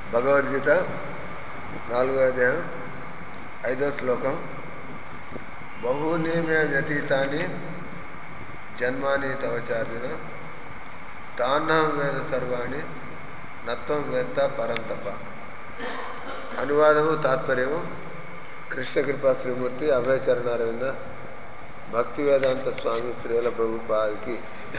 భగవద్గీత నాలుగో అధ్యాయం ఐదో శ్లోకం బహూని మే వ్యతీతాన్ని జన్మాని తవచార్జున తాన్నం వేద సర్వాణి నత్వం వేత్త పరంతప అనువాదము తాత్పర్యము కృష్ణ కృపా శ్రీమూర్తి అభయచరణారవింద భక్తి వేదాంత స్వామి శ్రీల ప్రభుపాదికి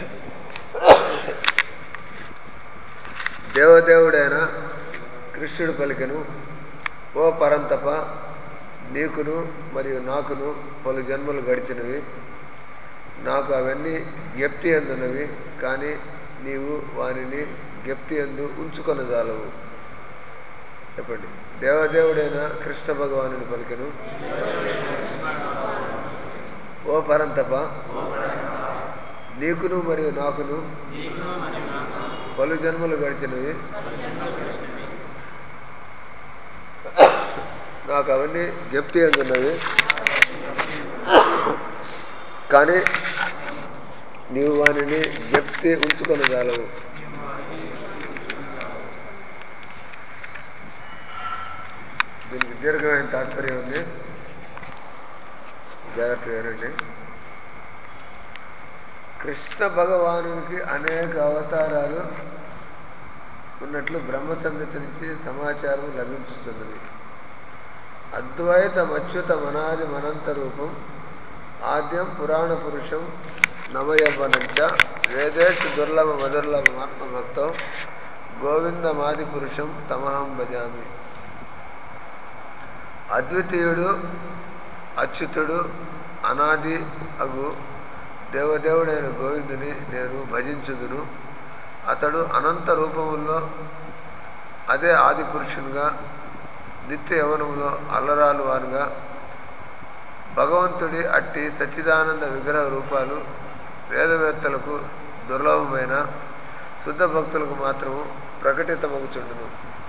దేవదేవుడైన కృష్ణుడు పలికెను ఓ పరంతప నీకును మరియు నాకును పలు జన్మలు గడిచినవి నాకు అవన్నీ జ్ఞప్తి అందున్నవి కానీ నీవు వానిని జ్ఞప్తి అందు ఉంచుకొనజాలవు చెప్పండి దేవదేవుడైన కృష్ణ భగవానుని పలికెను ఓ పరంతప నీకును మరియు నాకును పలు జన్మలు గడిచినవి నాకు అవన్నీ జ్ఞప్తి అందున్నవి కానీ నీవు వానిని జ్ఞప్తి ఉంచుకొని జాలవు దీనికి దీర్ఘమైన తాత్పర్యం ఉంది జాగ్రత్త వినండి కృష్ణ భగవానునికి అనేక అవతారాలు ఉన్నట్లు బ్రహ్మ సంహిత నుంచి సమాచారం లభించుతున్నది అద్వైత మచ్యుత మనాది మనంత రూపం ఆద్యం పురాణ పురుషం నవయవనంచ వేదేషు దుర్లభ మదుర్లభ ఆత్మభక్తం గోవిందమాది పురుషం తమహం భజామి అద్వితీయుడు అచ్యుతుడు అనాది అగు దేవదేవుడైన గోవిందుని నేను భజించుదును అతడు అనంత రూపముల్లో అదే ఆది పురుషునిగా నిత్య యవనములో అల్లరాలు వారుగా భగవంతుడి అట్టి సచ్చిదానంద విగ్రహ రూపాలు వేదవేత్తలకు దుర్లభమైన శుద్ధ భక్తులకు మాత్రము ప్రకటితమగుచుండును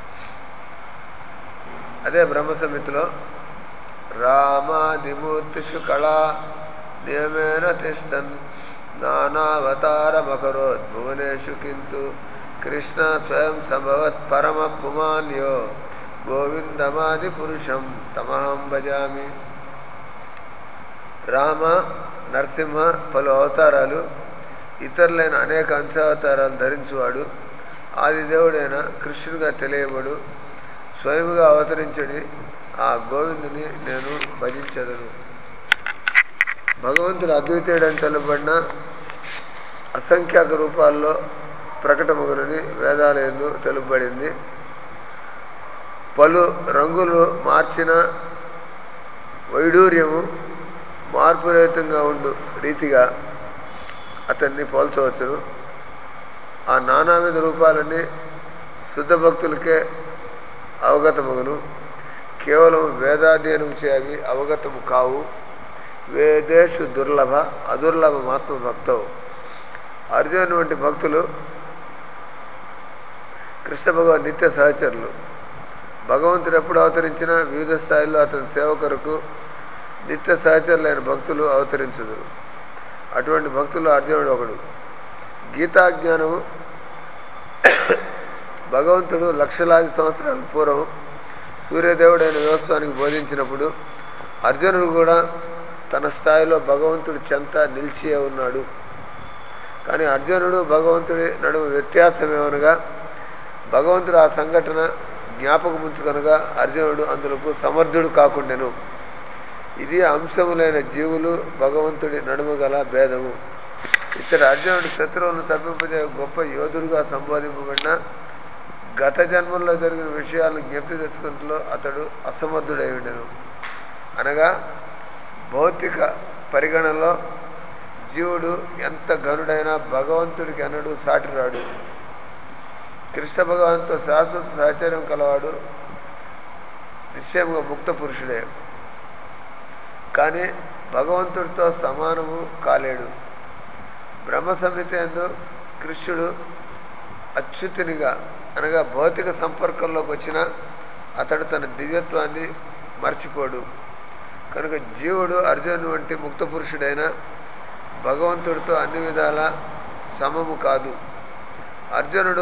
అదే బ్రహ్మ సమితిలో రామాదిమూర్తిషు కళా నియమేన తిష్టన్ నానావతారమకరోద్ భువనేషు కింటు కృష్ణ స్వయం సంభవత్ పరమ పుమాన్యో గోవిందమాది పురుషం తమహం భజామి రామ నరసింహ పలు అవతారాలు ఇతరులైన అనేక అంశావతారాలు ధరించువాడు ఆదిదేవుడైన కృష్ణుడిగా తెలియబడు స్వయముగా అవతరించడి ఆ గోవిందుని నేను భజించదను భగవంతుడు అద్వితీయుడని తెలుపబడిన అసంఖ్యాక రూపాల్లో ప్రకటమగునని వేదాల ఎందు తెలుపబడింది పలు రంగులు మార్చిన వైడూర్యము మార్పురహితంగా ఉండు రీతిగా అతన్ని పోల్చవచ్చును ఆ నానావిధ రూపాలన్నీ శుద్ధ భక్తులకే అవగతమగును కేవలం వేదాధ్యయనం చేవి అవగతము కావు వేదేషు దుర్లభ అదుర్లభమాత్మ భక్తవు అర్జున్ వంటి భక్తులు కృష్ణ భగవాన్ నిత్య సహచరులు భగవంతుడు ఎప్పుడు అవతరించినా వివిధ స్థాయిల్లో అతని సేవ కొరకు నిత్య సహచరులైన భక్తులు అవతరించుదురు అటువంటి భక్తులు అర్జునుడు ఒకడు గీతాజ్ఞానము భగవంతుడు లక్షలాది సంవత్సరాల పూర్వం సూర్యదేవుడైన వ్యవస్థానికి బోధించినప్పుడు అర్జునుడు కూడా తన స్థాయిలో భగవంతుడి చెంత నిలిచి ఉన్నాడు కానీ అర్జునుడు భగవంతుడి నడుము వ్యత్యాసం ఏమనగా భగవంతుడు ఆ సంఘటన జ్ఞాపకముంచుకనగా అర్జునుడు అందులకు సమర్థుడు కాకుండెను ఇది అంశములైన జీవులు భగవంతుడి నడుము గల భేదము ఇతడు అర్జునుడు శత్రువులను తప్పింపజే గొప్ప యోధుడుగా సంబోధింపబడిన గత జన్మల్లో జరిగిన విషయాలను జ్ఞప్తి తెచ్చుకున్నట్లో అతడు అసమర్థుడై ఉండెను అనగా భౌతిక పరిగణలో జీవుడు ఎంత గనుడైనా భగవంతుడికి అన్నడు సాటిరాడు కృష్ణ భగవాన్తో శాశ్వత సహచర్యం కలవాడు నిశ్చయముగా ముక్త పురుషుడే కానీ భగవంతుడితో సమానము కాలేడు బ్రహ్మ సంహిత ఎందు కృష్ణుడు అచ్యుతునిగా అనగా భౌతిక సంపర్కంలోకి వచ్చిన అతడు తన దివ్యత్వాన్ని మర్చిపోడు కనుక జీవుడు అర్జును వంటి ముక్త పురుషుడైన భగవంతుడితో అన్ని విధాల సమము కాదు అర్జునుడు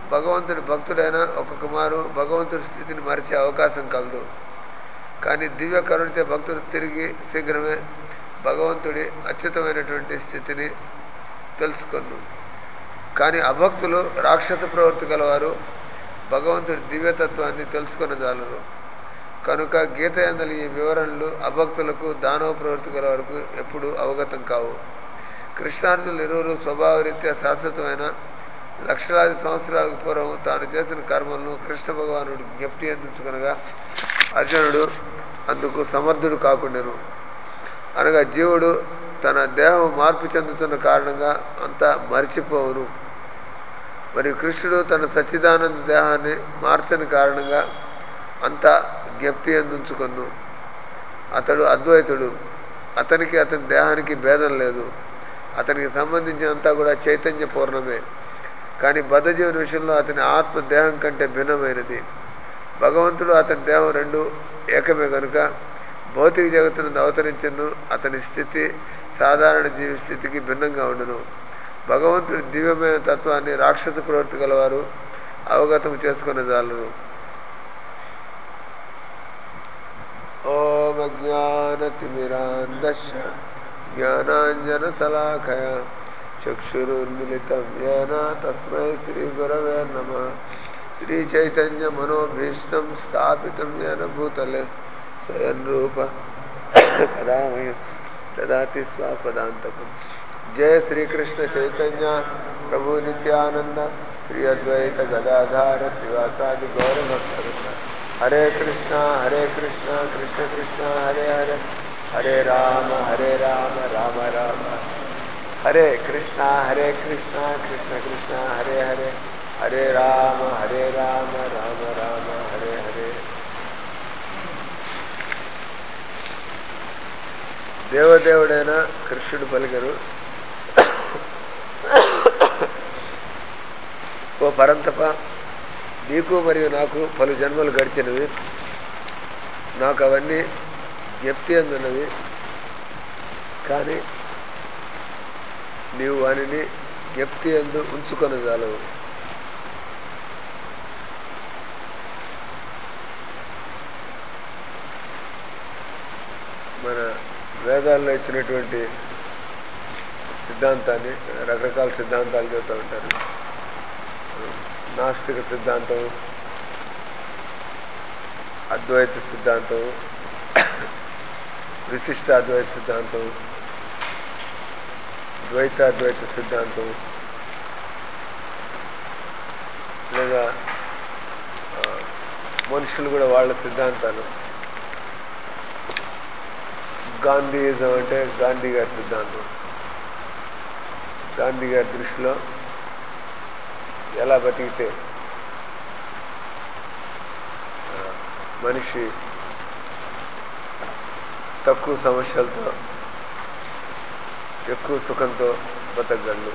భగవంతుడి భక్తుడైన ఒక్కొక్క మారు భగవంతుడి స్థితిని మరిచే అవకాశం కలదు కానీ దివ్య కరుణితే భక్తుడు తిరిగి శీఘ్రమే భగవంతుడి అత్యుతమైనటువంటి స్థితిని తెలుసుకొను కానీ అభక్తులు రాక్షస ప్రవృత్తి గలవారు భగవంతుడి దివ్యతత్వాన్ని తెలుసుకున్న జాలరు కనుక గీత ఎందలి ఈ వివరణలు అభక్తులకు దానవ ప్రవృత్తి గల వరకు ఎప్పుడు అవగతం కావు కృష్ణార్జునులు ఇరువురు స్వభావరీత్యా శాశ్వతమైన లక్షలాది సంవత్సరాలకు పూర్వం తాను చేసిన కర్మలను కృష్ణ భగవానుడు జ్ఞప్తి అందించుకునగా అర్జునుడు అందుకు సమర్థుడు కాకుండాను అనగా జీవుడు తన దేహం మార్పు చెందుతున్న కారణంగా అంతా మరిచిపోవును మరియు కృష్ణుడు తన సచ్చిదానంద దేహాన్ని మార్చని కారణంగా అంతా జ్ఞప్తి అందించుకొను అతడు అద్వైతుడు అతనికి అతని దేహానికి భేదం లేదు అతనికి సంబంధించినంతా కూడా చైతన్య పూర్ణమే కానీ బద్ధజీవుని విషయంలో అతని ఆత్మ దేహం కంటే భిన్నమైనది భగవంతుడు అతని దేహం రెండు ఏకమే కనుక భౌతిక జగత్తును అవతరించను అతని స్థితి సాధారణ జీవి స్థితికి భిన్నంగా ఉండును భగవంతుడి దివ్యమైన తత్వాన్ని రాక్షస ప్రవృత్తి గలవారు అవగతం చేసుకున్న జాలరు ఓం అజ్ఞానతిమిరాంధశ జ్ఞానాంజనశలాఖయ చక్షురున్మిళితం ఏన తస్మై శ్రీగురవే నమ శ్రీచైతన్యమనోభీష్టం స్థాపితం ఏన భూతలే స్వయం రూప కదామయ దదాతి స్వపదాంతకం జయ శ్రీకృష్ణ చైతన్య ప్రభు నిత్యానంద శ్రీ అద్వైత గదాధార శ్రీవాసాది గౌరభక్త హరే కృష్ణ హరే కృష్ణ కృష్ణ కృష్ణ హరే హరే హరే రామ హరే రామ రామ రామ హరే కృష్ణ హరే కృష్ణ కృష్ణ కృష్ణ హరే హరే హరే రామ హరే రామ రామ రామ హరే హరే దేవదేవుడైన కృష్ణుడు పలికరు ఓ పరంతప నీకు మరియు నాకు పలు జన్మలు గడిచినవి నాకు అవన్నీ జ్ఞప్తి అందున్నవి కానీ నీవు వానిని జ్ఞప్తి అందు ఉంచుకొనగలవు మన వేదాల్లో ఇచ్చినటువంటి సిద్ధాంతాన్ని రకరకాల సిద్ధాంతాలు చెబుతూ ఉంటారు నాస్తిక సిద్ధాంతం అద్వైత సిద్ధాంతం విశిష్ట అద్వైత సిద్ధాంతం ద్వైత అద్వైత సిద్ధాంతం లేదా ఆ, మనుషులు కూడా వాళ్ళ సిద్ధాంతాలు గాంధీయిజం అంటే గాంధీ గారి సిద్ధాంతం గాంధీ గారి దృష్టిలో ఎలా బతికితే ఆ, మనిషి తక్కువ సమస్యలతో ఎక్కువ సుఖంతో బతకగలడు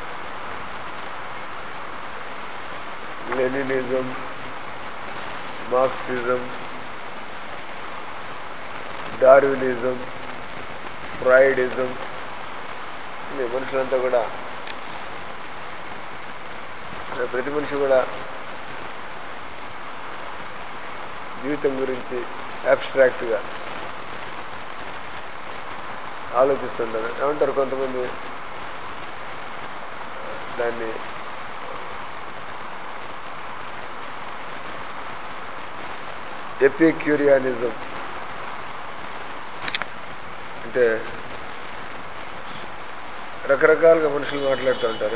లెనినిజం మార్క్సిజం డార్వినిజం ఫ్రాయిడిజం ఈ మనుషులంతా కూడా ప్రతి మనిషి కూడా జీవితం గురించి అబ్స్ట్రాక్ట్గా ఆలోచిస్తుంటారు ఏమంటారు కొంతమంది దాన్ని ఎపిక్యూరియానిజం అంటే రకరకాలుగా మనుషులు మాట్లాడుతూ ఉంటారు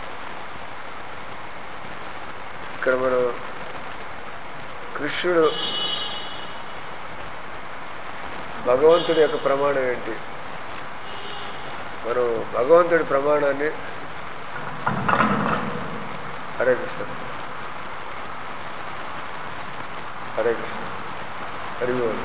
ఇక్కడ మనం కృష్ణుడు భగవంతుడి యొక్క ప్రమాణం ఏంటి మనం భగవంతుడి ప్రమాణాన్ని హరే కృష్ణ హరే కృష్ణ హరి ఓం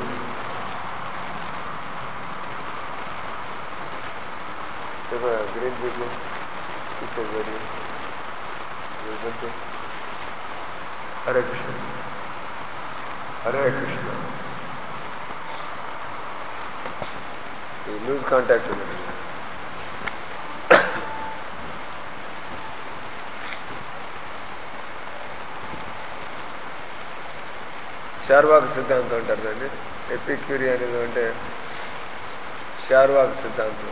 देखो ग्रीन पीपल पीछे very welcome to Hare Krishna Hare Krishna you lose contact with it. Charvaka సిద్ధాంతం అంటారు దాన్ని ఎపిక్యూరియానిజం అంటే చార్వాక సిద్ధాంతం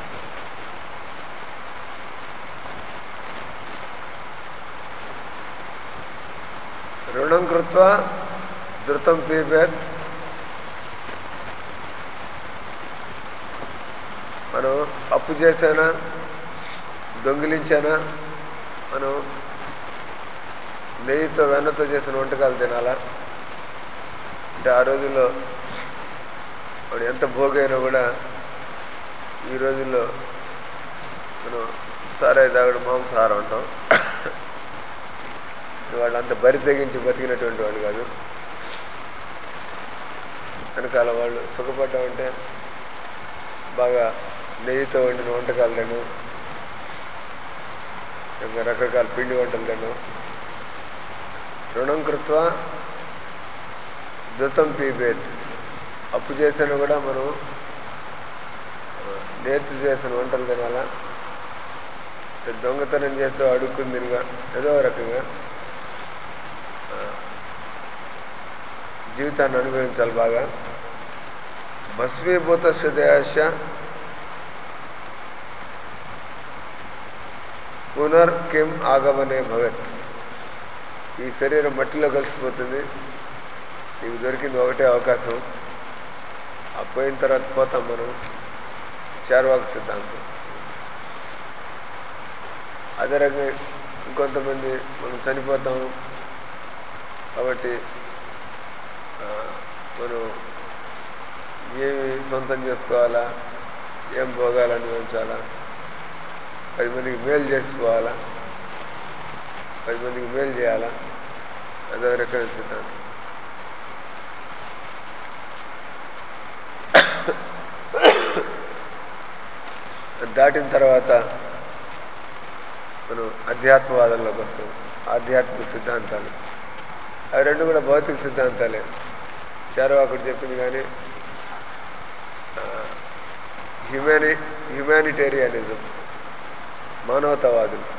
రుణం కృత్వ ధృతం పీపేత్ మనం అప్పు చేసానా దొంగిలించానా మనం నెయ్యితో వెన్నతో చేసిన వంటకాలు తినాలా అంటే ఆ రోజుల్లో వాడు ఎంత భోగైనా కూడా ఈ రోజుల్లో మనం సారాయి తాగడం మాంసాహారం అంటాం వాళ్ళు అంత బరి తెగించి బతికినటువంటి వాళ్ళు కాదు వెనకాల వాళ్ళు సుఖపడ్డామంటే బాగా నెయ్యితో వండిన వంటకాలు తినడం ఇంకా రకరకాల పిండి వంటలు తినడం రుణం కృత్వ ధృతం పీబేత్ అప్పు చేసినా కూడా మనం నేర్చు చేసిన వంటలు తినాలా దొంగతనం చేస్తూ అడుక్కుని తిరిగా ఏదో రకంగా జీవితాన్ని అనుభవించాలి బాగా భస్మీభూత దేశ పునర్కిం ఆగమనే భవత్ ఈ శరీరం మట్టిలో కలిసిపోతుంది నీకు దొరికింది ఒకటే అవకాశం ఆ పోయిన తర్వాత పోతాం మనం చార్వాక సిద్ధాంతం అదే రకంగా ఇంకొంతమంది మనం చనిపోతాము కాబట్టి మనం ఏమి సొంతం చేసుకోవాలా ఏం భోగాలు అనుభవించాలా పది మందికి మేలు చేసుకోవాలా పది మందికి మేలు చేయాలా అదో రకమైన సిద్ధాంతం దాటిన తర్వాత మనం అధ్యాత్మవాదంలోకి వస్తాం ఆధ్యాత్మిక సిద్ధాంతాలు అవి రెండు కూడా భౌతిక సిద్ధాంతాలే చారవాకుడు చెప్పింది కానీ హ్యుమాని హ్యుమానిటేరియనిజం మానవతావాదులు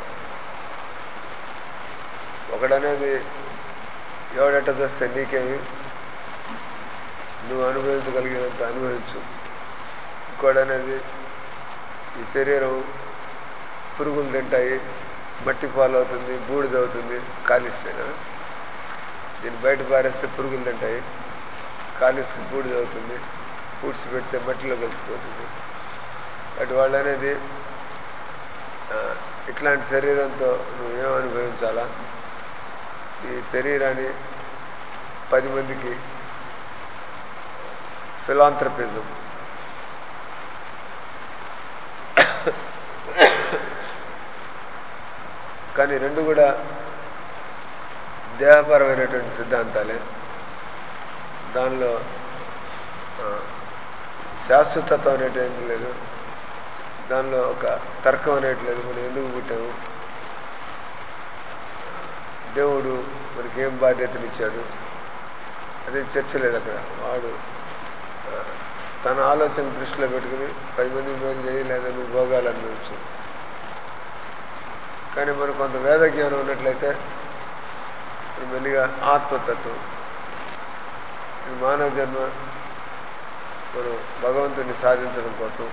ఒకడనేది ఎవడెట్ట చేస్తే నీకేమి నువ్వు అనుభవించగలిగినంత అనుభవించు ఇంకోడనేది ఈ శరీరం పురుగులు తింటాయి మట్టి పాలు అవుతుంది బూడిదవుతుంది కాలిస్తే కదా దీన్ని బయట పారేస్తే పురుగులు తింటాయి కాలిస్తే బూడిదవుతుంది పూడ్చి పెడితే మట్టిలో కలిసిపోతుంది అటు వాళ్ళు అనేది ఇట్లాంటి శరీరంతో నువ్వేం అనుభవించాలా ఈ శరీరాన్ని పది మందికి ఫిలాంథ్రపిజం కానీ రెండు కూడా దేహపరమైనటువంటి సిద్ధాంతాలే దానిలో శాశ్వతత్వం అనేటువంటి లేదు దానిలో ఒక తర్కం అనేటి లేదు మనం ఎందుకు పుట్టాము దేవుడు మనకి ఏం బాధ్యతనిచ్చాడు అదే చర్చ లేదు అక్కడ వాడు తన ఆలోచన దృష్టిలో పెట్టుకుని పది మంది మేలు చేయి లేదా నువ్వు భోగాలు అనుభవించు కానీ మనకు కొంత వేద జ్ఞానం ఉన్నట్లయితే మెల్లిగా ఆత్మతత్వం మానవ జన్మ మనం భగవంతుని సాధించడం కోసం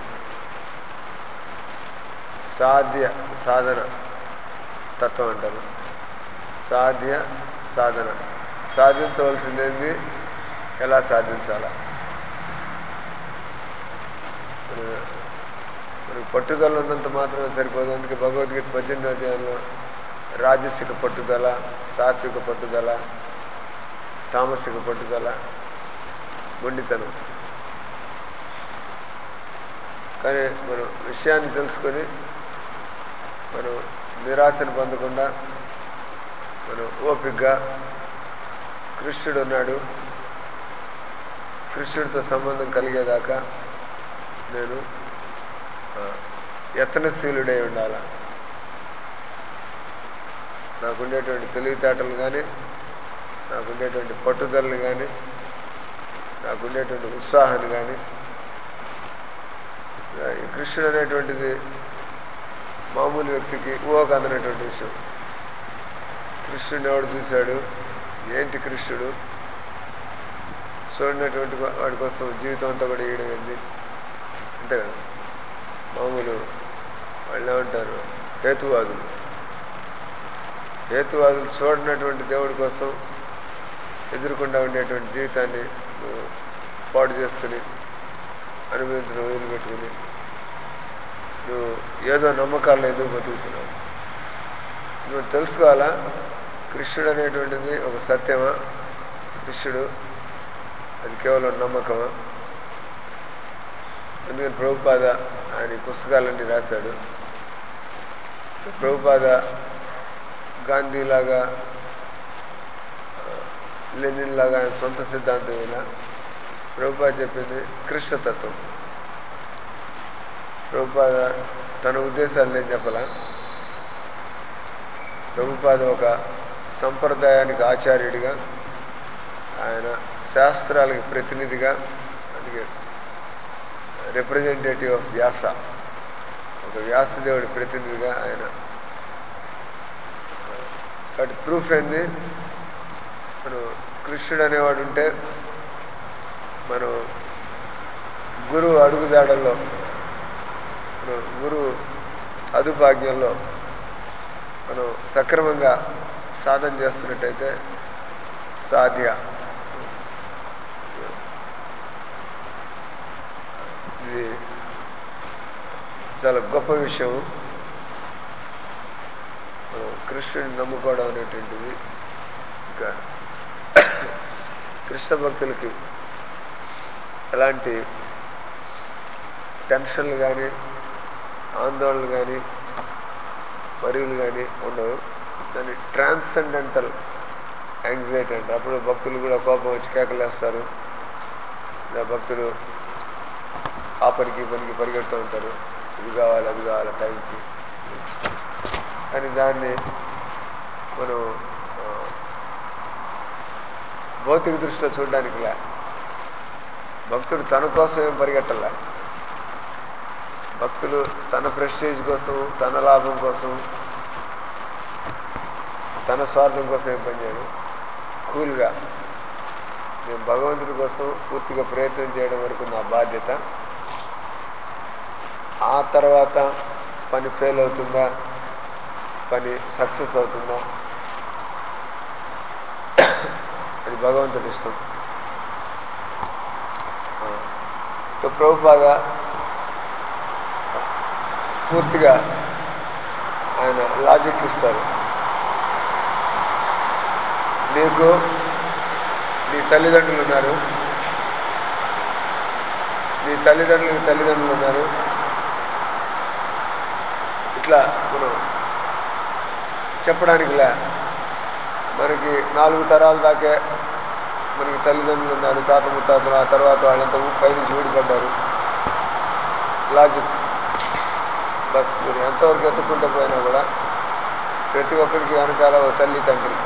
సాధ్య సాధన తత్వం అంటారు సాధ్య సాధన సాధించవలసిందేంది ఎలా సాధించాలా మనకు పట్టుదల ఉన్నంత మాత్రమే సరిపోదు అందుకే భగవద్గీత పద్దెనిమిది అధ్యాయంలో రాజసిక పట్టుదల సాత్విక పట్టుదల తామసిక పట్టుదల మొండితనం కానీ మనం విషయాన్ని తెలుసుకొని మనం నిరాశను పొందకుండా మనం ఓపికగా కృష్ణుడు ఉన్నాడు కృష్ణుడితో సంబంధం కలిగేదాకా నేను యత్నశీలుడై ఉండాల నాకుండేటువంటి తెలివితేటలు కానీ నాకుండేటువంటి పట్టుదలను కానీ నాకుండేటువంటి ఉత్సాహాన్ని కానీ ఈ కృష్ణుడు అనేటువంటిది మామూలు వ్యక్తికి ఊహకు అందనటువంటి విషయం కృష్ణుడిని ఎవడు చూశాడు ఏంటి కృష్ణుడు చూడనటువంటి వా- వాడి కోసం జీవితం అంతా కూడా వేయడం ఏంది అంతే కదా మామూలు వాళ్ళు ఏమంటారు హేతువాదులు హేతువాదులు చూడనటువంటి దేవుడి కోసం ఎదురుకుండా ఉండేటువంటి జీవితాన్ని నువ్వు పాడు చేసుకుని అనుభవించడం వదిలిపెట్టుకుని నువ్వు ఏదో నమ్మకాల్లో ఎందుకు బతుకుతున్నావు నువ్వు తెలుసుకోవాలా కృష్ణుడు అనేటువంటిది ఒక సత్యమా కృష్ణుడు అది కేవలం నమ్మకమా అందుకని ప్రభుపాద ఆయన ఈ పుస్తకాలన్నీ రాశాడు ప్రభుపాద గాంధీలాగా లెనిన్ లాగా ఆయన సొంత సిద్ధాంతం ఇలా ప్రభుపాద చెప్పింది కృష్ణతత్వం ప్రభుపాద తన ఉద్దేశాలు నేను చెప్పలా ప్రభుపాద ఒక సంప్రదాయానికి ఆచార్యుడిగా ఆయన శాస్త్రాలకు ప్రతినిధిగా అందుకే రిప్రజెంటేటివ్ ఆఫ్ వ్యాస ఒక వ్యాసదేవుడి ప్రతినిధిగా ఆయన కాబట్టి ప్రూఫ్ ఏంది మనం కృష్ణుడు అనేవాడు ఉంటే మనం గురువు అడుగుదాడల్లో మనం గురువు అదుపాజ్ఞల్లో మనం సక్రమంగా సాధన చేస్తున్నట్టయితే సాధ్య ఇది చాలా గొప్ప విషయం మనం కృష్ణుని నమ్ముకోవడం అనేటువంటిది ఇంకా కృష్ణ భక్తులకి ఎలాంటి టెన్షన్లు కానీ ఆందోళనలు కానీ వరివులు కానీ ఉండవు దాన్ని ట్రాన్సెండెంటల్ యాంగ్జైటీ అంటే అప్పుడు భక్తులు కూడా కోపం వచ్చి కేకలేస్తారు ఇలా భక్తులు ఆ పనికి ఈ పనికి పరిగెడుతూ ఉంటారు ఇది కావాలి అది కావాలి టైంకి కానీ దాన్ని మనం ఆ, భౌతిక దృష్టిలో చూడడానికి లే భక్తుడు తన కోసం ఏం పరిగెట్టలే భక్తులు తన ప్రెస్టేజ్ కోసం తన లాభం కోసం తన స్వార్థం కోసం ఏం పనిచేయరు కూల్గా నేను భగవంతుడి కోసం పూర్తిగా ప్రయత్నం చేయడం వరకు నా బాధ్యత ఆ తర్వాత పని ఫెయిల్ అవుతుందా పని సక్సెస్ అవుతుందా అది భగవంతుడి ఇష్టం ఆ. సో ప్రభుపాద పూర్తిగా ఆయన లాజిక్ ఇస్తారు నీకు నీ తల్లిదండ్రులు ఉన్నారు నీ తల్లిదండ్రులకి తల్లిదండ్రులు ఉన్నారు ఇట్లా మనం చెప్పడానికిలే మనకి నాలుగు తరాల దాకే మనకి తల్లిదండ్రులు ఉన్నారు తాత ముత్తాతలు ఆ తర్వాత వాళ్ళంతా పైనుంచి ఊడిపడ్డారు లాజిక్ బట్ మీరు ఎంతవరకు ఎత్తుకుంటూ పోయినా కూడా ప్రతి ఒక్కరికి వెనకాల ఒక తల్లి తండ్రి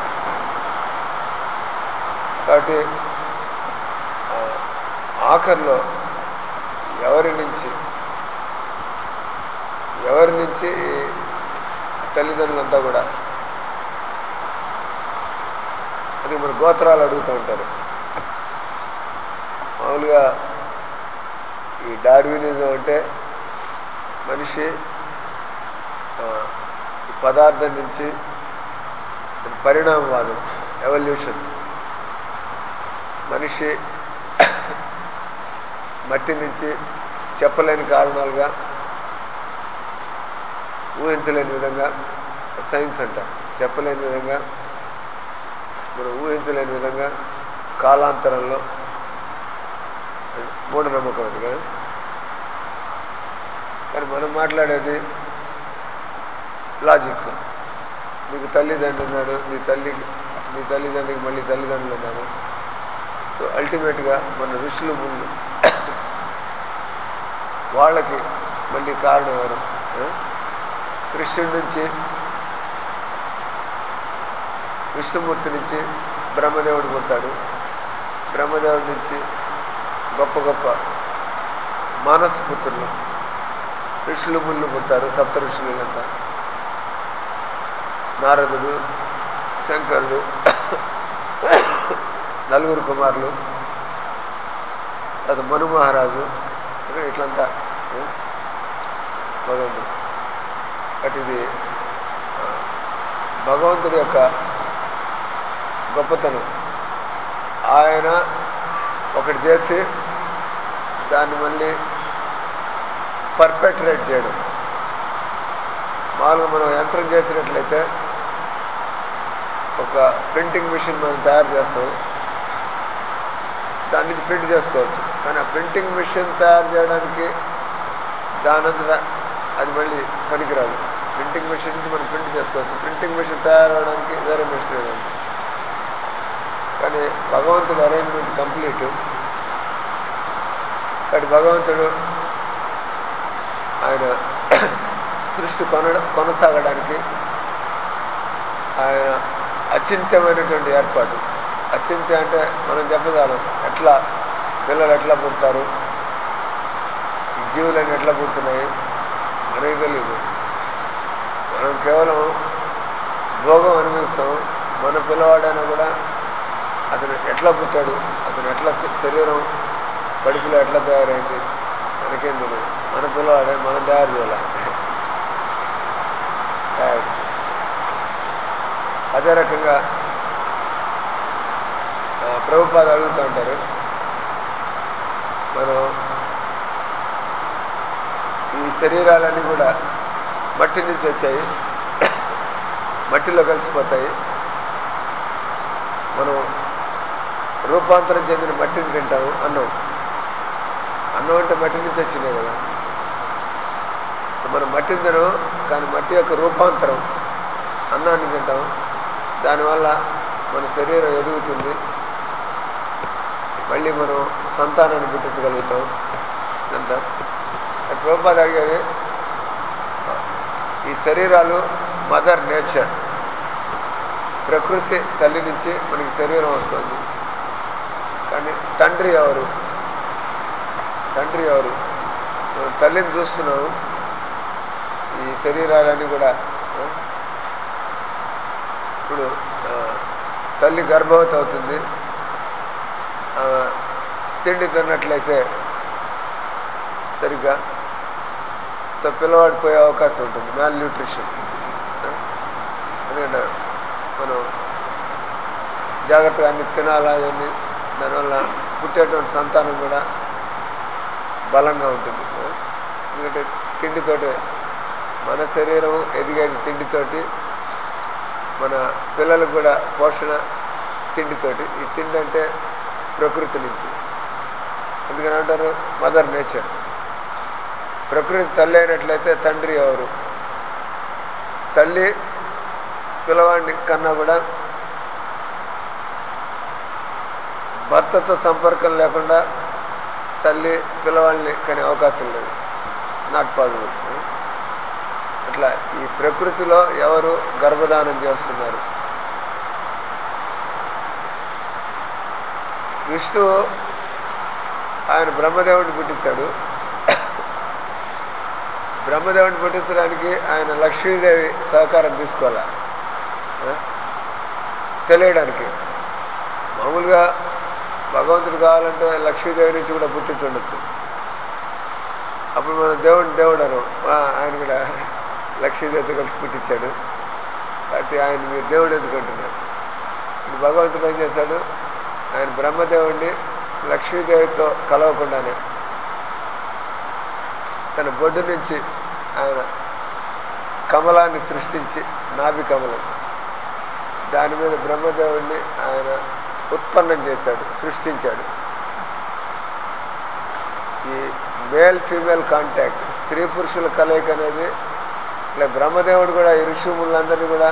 కాబట్టి ఆ, ఆఖరిలో ఎవరి నుంచి ఎవరి నుంచి ఈ తల్లిదండ్రులంతా కూడా అది మన గోత్రాలు అడుగుతూ ఉంటారు మామూలుగా ఈ డార్వినిజం అంటే మనిషి ఆ, ఈ పదార్థం నుంచి అది పరిణామవాదం ఎవల్యూషన్ మనిషి మట్టి నుంచి చెప్పలేని కారణాలుగా ఊహించలేని విధంగా సైన్స్ అంట చెప్పలేని విధంగా మనం ఊహించలేని విధంగా కాలాంతరంలో మూఢనమ్మకం అది కదా కానీ మనం మాట్లాడేది లాజిక్ నీకు తల్లిదండ్రులు ఉన్నాడు నీ తల్లి నీ తల్లిదండ్రికి మళ్ళీ తల్లిదండ్రులు ఉన్నారు సో అల్టిమేట్గా మన ఋషులు ముళ్ళు వాళ్ళకి మళ్ళీ కారణం ఎవరు ఆ? కృష్ణుడి నుంచి విష్ణుమూర్తి నుంచి బ్రహ్మదేవుడు పుడతాడు బ్రహ్మదేవుడి నుంచి గొప్ప గొప్ప మానసపుత్రులు ఋషులు ముళ్ళు పుడతారు సప్త ఋషులంతా నారదుడు శంకరుడు నలుగురు కుమారులు అది మను మహారాజు ఇక్కడ ఇట్లంతా ఆ, భగవంతుడు బట్ ఇది ఆ, భగవంతుడి యొక్క గొప్పతనం ఆయన ఒకటి చేసి దాన్ని మళ్ళీ పర్పెట్రేట్ చేయడం మామూలుగా మనం యంత్రం చేసినట్లయితే ఒక ప్రింటింగ్ మిషన్ మనం తయారు చేస్తాం దాని నుంచి ప్రింట్ చేసుకోవచ్చు కానీ ఆ ప్రింటింగ్ మిషన్ తయారు చేయడానికి దానంతటా అది మళ్ళీ పనికిరాదు ప్రింటింగ్ మిషన్ నుంచి మనం ప్రింట్ చేసుకోవచ్చు ప్రింటింగ్ మిషన్ తయారవడానికి వేరే మిషన్ ఏదండి కానీ భగవంతుడి అరేంజ్మెంట్ కంప్లీట్ కానీ భగవంతుడు ఆయన సృష్టి కొన కొనసాగడానికి ఆయన అచింత్యమైనటువంటి ఏర్పాటు అచింత్య అంటే మనం చెప్పగలం ఎట్లా పిల్లలు ఎట్లా పుడతారు ఈ జీవులన్నీ ఎట్లా పుడుతున్నాయి మనకి తెలియదు మనం కేవలం భోగం అనుభవిస్తాం మన పిల్లవాడైనా కూడా అతను ఎట్లా పుట్టాడు అతను ఎట్లా శ- శరీరం కడుపులో ఎట్లా తయారైంది మనకేం తెలియదు మన పిల్లవాడే మనం తయారు చేయాలి తయారు అదే రకంగా ఆ, ప్రభుపాద అడుగుతూ ఉంటారు మనం ఈ శరీరాలన్నీ కూడా మట్టి నుంచి వచ్చాయి మట్టిలో కలిసిపోతాయి మనం రూపాంతరం చెందిన మట్టిని తింటాము అన్నం అన్నం అంటే మట్టి నుంచి వచ్చిందే కదా మనం మట్టిని తినం కానీ మట్టి యొక్క రూపాంతరం అన్నాన్ని తింటాం దానివల్ల మన శరీరం ఎదుగుతుంది మళ్ళీ మనం సంతానాన్ని పుట్టించగలుగుతాం అంత అది ప్రభుపాద అడిగేది ఈ శరీరాలు మదర్ నేచర్ ప్రకృతి తల్లి నుంచి మనకి శరీరం వస్తుంది కానీ తండ్రి ఎవరు తండ్రి ఎవరు మనం తల్లిని చూస్తున్నాం ఈ శరీరాలన్నీ కూడా ఆ, ఇప్పుడు ఆ, తల్లి గర్భవతి అవుతుంది ఆ, తిండి తిన్నట్లయితే సరిగ్గా తో పిల్లవాడు పోయే అవకాశం ఉంటుంది మ్యాల్ న్యూట్రిషన్ ఎందుకంటే మనం జాగ్రత్తగా అన్ని తినాలా అవన్నీ దానివల్ల పుట్టేటువంటి సంతానం కూడా బలంగా ఉంటుంది ఎందుకంటే తిండితోటి మన శరీరం ఎదిగేది తిండితోటి మన పిల్లలకు కూడా పోషణ తిండితోటి ఈ తిండి అంటే ప్రకృతి నుంచి ఎందుకని అంటారు మదర్ నేచర్ ప్రకృతి తల్లి అయినట్లయితే తండ్రి ఎవరు తల్లి పిల్లవాడిని కన్నా కూడా భర్తతో సంపర్కం లేకుండా తల్లి పిల్లవాడిని కనే అవకాశం లేదు నాట్ పాసిబుల్ అట్లా ఈ ప్రకృతిలో ఎవరు గర్భధానం చేస్తున్నారు విష్ణువు ఆయన బ్రహ్మదేవుడిని పుట్టించాడు బ్రహ్మదేవుడిని పుట్టించడానికి ఆయన లక్ష్మీదేవి సహకారం తీసుకోవాలా ఆ? తెలియడానికి మామూలుగా భగవంతుడు కావాలంటే లక్ష్మీదేవి నుంచి కూడా పుట్టించుండొచ్చు అప్పుడు మనం దేవుడు దేవుడు అనం ఆ, ఆయన కూడా లక్ష్మీదేవితో కలిసి పుట్టించాడు కాబట్టి ఆయన మీరు దేవుడు ఎందుకు అంటున్నారు ఇప్పుడు భగవంతుడు ఏం చేశాడు ఆయన బ్రహ్మదేవుడిని లక్ష్మీదేవితో కలవకుండానే తన బొడ్డు నుంచి ఆయన కమలాన్ని సృష్టించి నాభి కమలం దాని మీద బ్రహ్మదేవుడిని ఆయన ఉత్పన్నం చేశాడు సృష్టించాడు ఈ మేల్ ఫీమేల్ కాంటాక్ట్ స్త్రీ పురుషుల కలయిక అనేది ఇలా బ్రహ్మదేవుడు కూడా ఈ ఋషిములందరినీ కూడా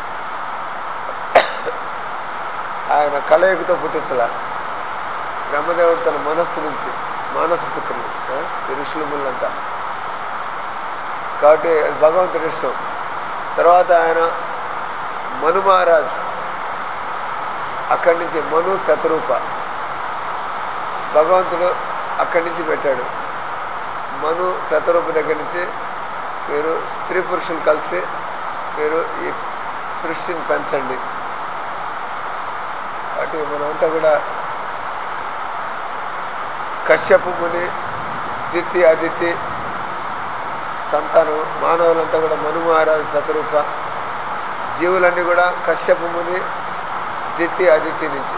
ఆయన కలయికతో పుట్టించలా బ్రహ్మదేవుడు తన మనస్సు నుంచి మానస పుత్రులు ఆ, ఈ ఋషులములంతా కాబట్టి అది భగవంతుడి ఇష్టం తర్వాత ఆయన మను మహారాజు అక్కడి నుంచి మను శతరూప భగవంతుడు అక్కడి నుంచి పెట్టాడు మను శతరూప దగ్గర నుంచి మీరు స్త్రీ పురుషులు కలిసి మీరు ఈ సృష్టిని పెంచండి కాబట్టి మనమంతా కూడా కశ్యపు ముని దితి అదితి సంతానం మానవులంతా కూడా మనుమహారాజు శతరూప జీవులన్నీ కూడా కశ్యపు ముని దితి అదితి నుంచి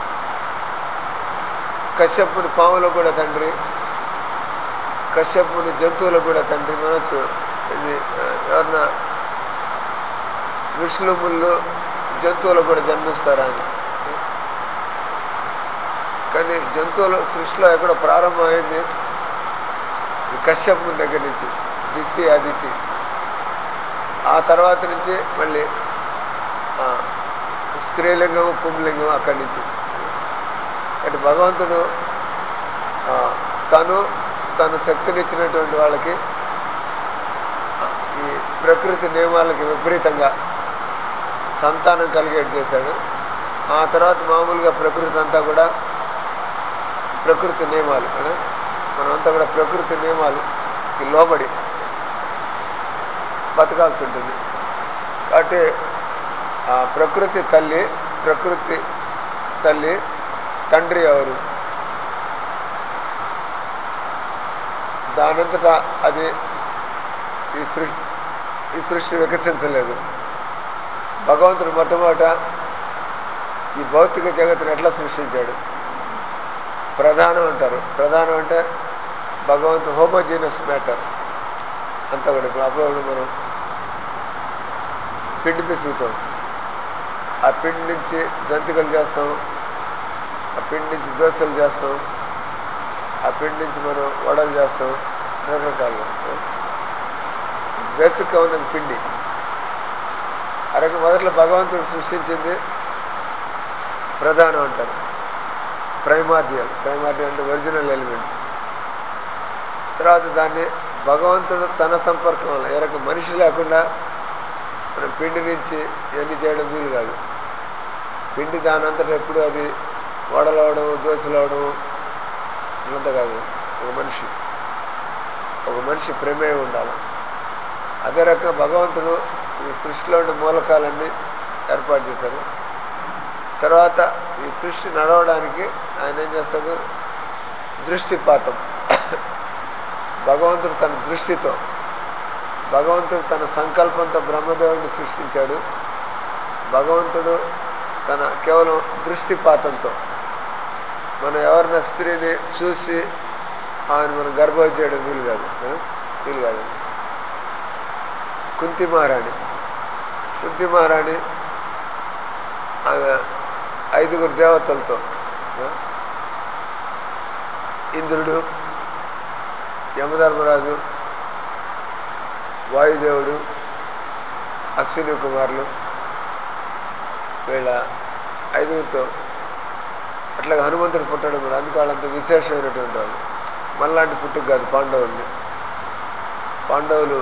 కశ్యపుని పాములకు కూడా తండ్రి కశ్యపుని జంతువులకు కూడా తండ్రి మనొచ్చు ఇది ఆ, ఎవరన్నా విష్ణు ముళ్ళు జంతువులకు కూడా జన్మిస్తారా అని కానీ జంతువుల సృష్టిలో ఎక్కడ ప్రారంభమైంది ఈ కశ్యపుని దగ్గర నుంచి దితి అదితి ఆ తర్వాత నుంచి మళ్ళీ ఆ, స్త్రీలింగం పుంలింగం అక్కడి నుంచి కాబట్టి భగవంతుడు ఆ, తను తను శక్తినిచ్చినటువంటి వాళ్ళకి ఆ, ఈ ప్రకృతి నియమాలకి విపరీతంగా సంతానం కలిగేట్ చేశాడు ఆ తర్వాత మామూలుగా ప్రకృతి అంతా కూడా ప్రకృతి నియమాలు కదా మనమంతా కూడా ప్రకృతి నియమాలుకి లోబడి బతకాల్సి ఉంటుంది కాబట్టి ఆ ప్రకృతి తల్లి ప్రకృతి తల్లి తండ్రి ఎవరు దానంతటా అది ఈ సృష్టి ఈ సృష్టి వికసించలేదు భగవంతుడు మొట్టమొదట ఈ భౌతిక జగత్తుని ఎట్లా సృష్టించాడు ప్రధానం అంటారు ప్రధానం అంటే భగవంతుడు హోమోజీనస్ మ్యాటర్ అంతా కూడా ఇప్పుడు అప్పుడప్పుడు మనం పిండి పిసుకుతాం ఆ పిండి నుంచి జంతికలు చేస్తాం ఆ పిండి నుంచి దోశలు చేస్తాం ఆ పిండి నుంచి మనం వడలు చేస్తాం రకరకాలుగా బేసిక్గా ఉన్నది పిండి అరగ మొదట్లో భగవంతుడు సృష్టించింది ప్రధానం అంటారు ప్రైమార్డియల్ ప్రైమార్డియల్ అంటే ఒరిజినల్ ఎలిమెంట్స్ తర్వాత దాన్ని భగవంతుడు తన సంపర్కం వల్ల ఏ రకం మనిషి లేకుండా మనం పిండి నుంచి ఇవన్నీ చేయడం వీలు కాదు పిండి దానంతటా ఎప్పుడు అది వడలవడం దోశలవడం ఇదంతా కాదు ఒక మనిషి ఒక మనిషి ప్రమేయం ఉండాలి అదే రకంగా భగవంతుడు ఈ సృష్టిలో ఉండే మూలకాలన్నీ ఏర్పాటు చేశారు తర్వాత ఈ సృష్టి నడవడానికి ఆయన ఏం చేస్తాడు దృష్టిపాతం భగవంతుడు తన దృష్టితో భగవంతుడు తన సంకల్పంతో బ్రహ్మదేవుడిని సృష్టించాడు భగవంతుడు తన కేవలం దృష్టిపాతంతో మనం ఎవరిన స్త్రీని చూసి ఆమెను మనం గర్భవతి చేయడం వీలు కాదు ఆ? వీలు కాదు కుంతి మహారాణి కుంతి మహారాణి ఆమె ఐదుగురు దేవతలతో ఆ? ఇంద్రుడు యమధర్మరాజు వాయుదేవుడు అశ్విని కుమారులు వీళ్ళ ఐదుగురితో అట్లాగే హనుమంతుడు పుట్టడం కూడా అందుకు వాళ్ళంత విశేషమైనటువంటి వాళ్ళు మళ్ళాంటి పుట్టుక కాదు పాండవుల్ని పాండవులు